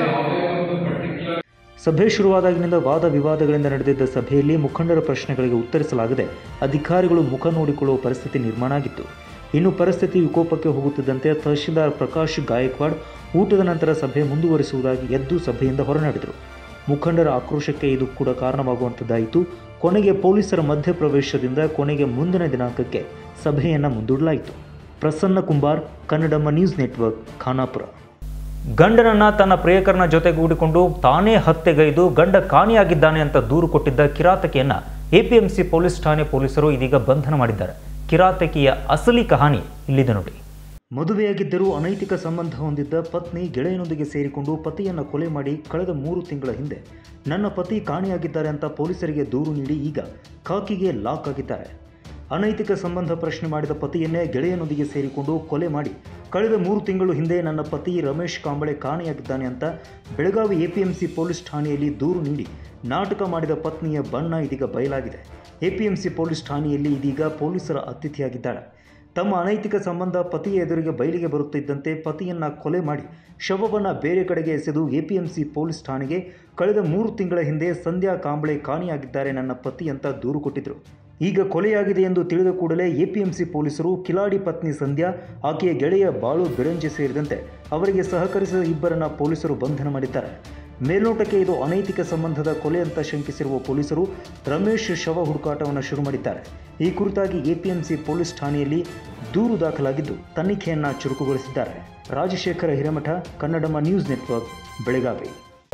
ಟೆನ್ಷನ್ ಸಭೆ ಶುರುವಾದಾಗಿನಿಂದ ವಾದ ವಿವಾದಗಳಿಂದ ನಡೆದಿದ್ದ ಸಭೆಯಲ್ಲಿ ಮುಖಂಡರ ಪ್ರಶ್ನೆಗಳಿಗೆ ಉತ್ತರಿಸಲಾಗದೆ ಅಧಿಕಾರಿಗಳು ಮುಖ ನೋಡಿಕೊಳ್ಳುವ ಪರಿಸ್ಥಿತಿ ನಿರ್ಮಾಣ ಆಗಿತ್ತು ಇನ್ನು ಪರಿಸ್ಥಿತಿ ವಿಕೋಪಕ್ಕೆ ಹೋಗುತ್ತಿದ್ದಂತೆ ತಹಶೀಲ್ದಾರ್ ಪ್ರಕಾಶ್ ಗಾಯಕ್ವಾಡ್ ಊಟದ ನಂತರ ಸಭೆ ಮುಂದುವರಿಸುವುದಾಗಿ ಎದ್ದು ಸಭೆಯಿಂದ ಹೊರನಡೆದರು ಮುಖಂಡರ ಆಕ್ರೋಶಕ್ಕೆ ಇದು ಕೂಡ ಕಾರಣವಾಗುವಂಥದ್ದಾಯಿತು ಕೊನೆಗೆ ಪೊಲೀಸರ ಮಧ್ಯಪ್ರವೇಶದಿಂದ ಕೊನೆಗೆ ಮುಂದಿನ ದಿನಾಂಕಕ್ಕೆ ಸಭೆಯನ್ನು ಮುಂದೂಡಲಾಯಿತು ಪ್ರಸನ್ನ ಕುಂಬಾರ್ ಕನ್ನಡಮ್ಮ ನ್ಯೂಸ್ ನೆಟ್ವರ್ಕ್ ಖಾನಾಪುರ ಗಂಡನನ್ನ ತನ್ನ ಪ್ರಿಯಕರನ ಜೊತೆಗೂಡಿಕೊಂಡು ತಾನೇ ಹತ್ಯೆಗೈದು ಗಂಡ ಕಾಣೆಯಾಗಿದ್ದಾನೆ ಅಂತ ದೂರು ಕೊಟ್ಟಿದ್ದ ಕಿರಾತಕಿಯನ್ನ ಎಪಿಎಂಸಿ ಪೊಲೀಸ್ ಠಾಣೆ ಪೊಲೀಸರು ಇದೀಗ ಬಂಧನ ಮಾಡಿದ್ದಾರೆ ಕಿರಾತಕಿಯ ಅಸಲಿ ಕಹಾನಿ ಇಲ್ಲಿದೆ ನೋಡಿ ಮದುವೆಯಾಗಿದ್ದರೂ ಅನೈತಿಕ ಸಂಬಂಧ ಹೊಂದಿದ್ದ ಪತ್ನಿ ಗೆಳೆಯನೊಂದಿಗೆ ಸೇರಿಕೊಂಡು ಪತಿಯನ್ನ ಕೊಲೆ ಮಾಡಿ ಕಳೆದ ಮೂರು ತಿಂಗಳ ಹಿಂದೆ ನನ್ನ ಪತಿ ಕಾಣೆಯಾಗಿದ್ದಾರೆ ಅಂತ ಪೊಲೀಸರಿಗೆ ದೂರು ನೀಡಿ ಈಗ ಖಾಕಿಗೆ ಲಾಕ್ ಆಗಿದ್ದಾರೆ ಅನೈತಿಕ ಸಂಬಂಧ ಪ್ರಶ್ನೆ ಮಾಡಿದ ಪತಿಯನ್ನೇ ಗೆಳೆಯನೊಂದಿಗೆ ಸೇರಿಕೊಂಡು ಕೊಲೆ ಮಾಡಿ ಕಳೆದ ಮೂರು ತಿಂಗಳು ಹಿಂದೆ ನನ್ನ ಪತಿ ರಮೇಶ್ ಕಾಂಬಳೆ ಕಾಣೆಯಾಗಿದ್ದಾನೆ ಅಂತ ಬೆಳಗಾವಿ ಎಪಿಎಂಸಿ ಪೊಲೀಸ್ ಠಾಣೆಯಲ್ಲಿ ದೂರು ನೀಡಿ ನಾಟಕ ಮಾಡಿದ ಪತ್ನಿಯ ಬಣ್ಣ ಇದೀಗ ಬಯಲಾಗಿದೆ ಎಪಿಎಂಸಿ ಪೊಲೀಸ್ ಠಾಣೆಯಲ್ಲಿ ಇದೀಗ ಪೊಲೀಸರ ಅತಿಥಿಯಾಗಿದ್ದಾಳೆ ತಮ್ಮ ಅನೈತಿಕ ಸಂಬಂಧ ಪತಿಯ ಎದುರಿಗೆ ಬಯಲಿಗೆ ಬರುತ್ತಿದ್ದಂತೆ ಪತಿಯನ್ನ ಕೊಲೆ ಮಾಡಿ ಶವವನ್ನು ಬೇರೆ ಕಡೆಗೆ ಎಸೆದು ಎಪಿಎಂಸಿ ಪೊಲೀಸ್ ಠಾಣೆಗೆ ಕಳೆದ ಮೂರು ತಿಂಗಳ ಹಿಂದೆ ಸಂಧ್ಯಾ ಕಾಂಬಳೆ ಕಾಣೆಯಾಗಿದ್ದಾರೆ ನನ್ನ ಪತಿ ಅಂತ ದೂರು ಕೊಟ್ಟಿದ್ರು ಈಗ ಕೊಲೆಯಾಗಿದೆ ಎಂದು ತಿಳಿದ ಕೂಡಲೇ ಎಪಿಎಂಸಿ ಪೊಲೀಸರು ಕಿಲಾಡಿ ಪತ್ನಿ ಸಂಧ್ಯಾ ಆಕೆಯ ಗೆಳೆಯ ಬಾಳು ಬಿರಂಜೆ ಸೇರಿದಂತೆ ಅವರಿಗೆ ಸಹಕರಿಸಿದ ಇಬ್ಬರನ್ನ ಪೊಲೀಸರು ಬಂಧನ ಮಾಡಿದ್ದಾರೆ ಮೇಲ್ನೋಟಕ್ಕೆ ಇದು ಅನೈತಿಕ ಸಂಬಂಧದ ಕೊಲೆ ಅಂತ ಶಂಕಿಸಿರುವ ಪೊಲೀಸರು ರಮೇಶ್ ಶವ ಹುಡುಕಾಟವನ್ನು ಶುರು ಮಾಡಿದ್ದಾರೆ ಈ ಕುರಿತಾಗಿ ಎಪಿಎಂಸಿ ಪೊಲೀಸ್ ಠಾಣೆಯಲ್ಲಿ ದೂರು ದಾಖಲಾಗಿದ್ದು ತನಿಖೆಯನ್ನ ಚುರುಕುಗೊಳಿಸಿದ್ದಾರೆ ರಾಜಶೇಖರ ಹಿರೇಮಠ ಕನ್ನಡಮ ನ್ಯೂಸ್ ನೆಟ್ವರ್ಕ್ ಬೆಳಗಾವಿ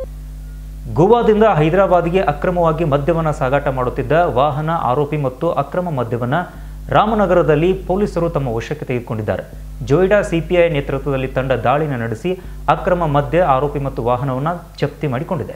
ಗೋವಾದಿಂದ ಹೈದರಾಬಾದ್ಗೆ ಅಕ್ರಮವಾಗಿ ಮದ್ಯವನ್ನು ಸಾಗಾಟ ಮಾಡುತ್ತಿದ್ದ ವಾಹನ ಆರೋಪಿ ಮತ್ತು ಅಕ್ರಮ ಮದ್ಯವನ್ನು ರಾಮನಗರದಲ್ಲಿ ಪೊಲೀಸರು ತಮ್ಮ ವಶಕ್ಕೆ ತೆಗೆದುಕೊಂಡಿದ್ದಾರೆ ಜೋಯ್ಡಾ ಸಿಪಿಐ ನೇತೃತ್ವದಲ್ಲಿ ತಂಡ ದಾಳಿನ ನಡೆಸಿ ಅಕ್ರಮ ಮದ್ಯ ಆರೋಪಿ ಮತ್ತು ವಾಹನವನ್ನು ಜಪ್ತಿ ಮಾಡಿಕೊಂಡಿದೆ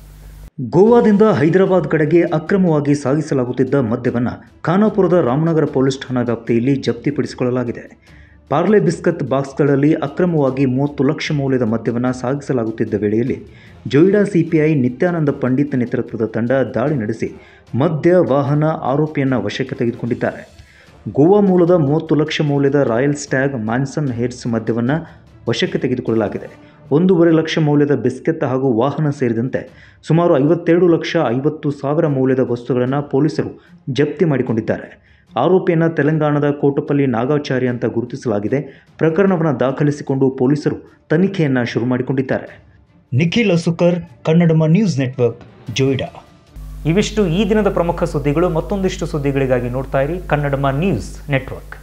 ಗೋವಾದಿಂದ ಹೈದರಾಬಾದ್ ಕಡೆಗೆ ಅಕ್ರಮವಾಗಿ ಸಾಗಿಸಲಾಗುತ್ತಿದ್ದ ಮದ್ಯವನ್ನು ಖಾನಾಪುರದ ರಾಮನಗರ ಪೊಲೀಸ್ ಠಾಣಾ ವ್ಯಾಪ್ತಿಯಲ್ಲಿ ಜಪ್ತಿಪಡಿಸಿಕೊಳ್ಳಲಾಗಿದೆ ಪಾರ್ಲೆ ಬಿಸ್ಕತ್ ಬಾಕ್ಸ್ಗಳಲ್ಲಿ ಅಕ್ರಮವಾಗಿ ಮೂವತ್ತು ಲಕ್ಷ ಮೌಲ್ಯದ ಮದ್ಯವನ್ನು ಸಾಗಿಸಲಾಗುತ್ತಿದ್ದ ವೇಳೆಯಲ್ಲಿ ಜೋಯಿಡಾ ಸಿಪಿಐ ನಿತ್ಯಾನಂದ ಪಂಡಿತ್ ನೇತೃತ್ವದ ತಂಡ ದಾಳಿ ನಡೆಸಿ ಮದ್ಯ ವಾಹನ ಆರೋಪಿಯನ್ನು ವಶಕ್ಕೆ ತೆಗೆದುಕೊಂಡಿದ್ದಾರೆ ಗೋವಾ ಮೂಲದ ಮೂವತ್ತು ಲಕ್ಷ ಮೌಲ್ಯದ ರಾಯಲ್ ಸ್ಟ್ಯಾಗ್ ಮ್ಯಾನ್ಸನ್ ಹೇರ್ಸ್ ಮದ್ಯವನ್ನು ವಶಕ್ಕೆ ತೆಗೆದುಕೊಳ್ಳಲಾಗಿದೆ ಒಂದೂವರೆ ಲಕ್ಷ ಮೌಲ್ಯದ ಬಿಸ್ಕೆತ್ ಹಾಗೂ ವಾಹನ ಸೇರಿದಂತೆ ಸುಮಾರು ಐವತ್ತೆರಡು ಲಕ್ಷ ಐವತ್ತು ಸಾವಿರ ಮೌಲ್ಯದ ವಸ್ತುಗಳನ್ನು ಪೊಲೀಸರು ಜಪ್ತಿ ಮಾಡಿಕೊಂಡಿದ್ದಾರೆ ಆರೋಪಿಯನ್ನು ತೆಲಂಗಾಣದ ಕೋಟಪಲ್ಲಿ ನಾಗಾಚಾರಿ ಅಂತ ಗುರುತಿಸಲಾಗಿದೆ ಪ್ರಕರಣವನ್ನು ದಾಖಲಿಸಿಕೊಂಡು ಪೊಲೀಸರು ತನಿಖೆಯನ್ನು ಶುರು ಮಾಡಿಕೊಂಡಿದ್ದಾರೆ ನಿಖಿಲ್ ಅಸುಕರ್ ಕನ್ನಡಮ ನ್ಯೂಸ್ ನೆಟ್ವರ್ಕ್ ಜೋಯಿಡಾ ಇವಿಷ್ಟು ಈ ದಿನದ ಪ್ರಮುಖ ಸುದ್ದಿಗಳು ಮತ್ತೊಂದಿಷ್ಟು ಸುದ್ದಿಗಳಿಗಾಗಿ ನೋಡ್ತಾ ಇರಿ ಕನ್ನಡಮ ನ್ಯೂಸ್ ನೆಟ್ವರ್ಕ್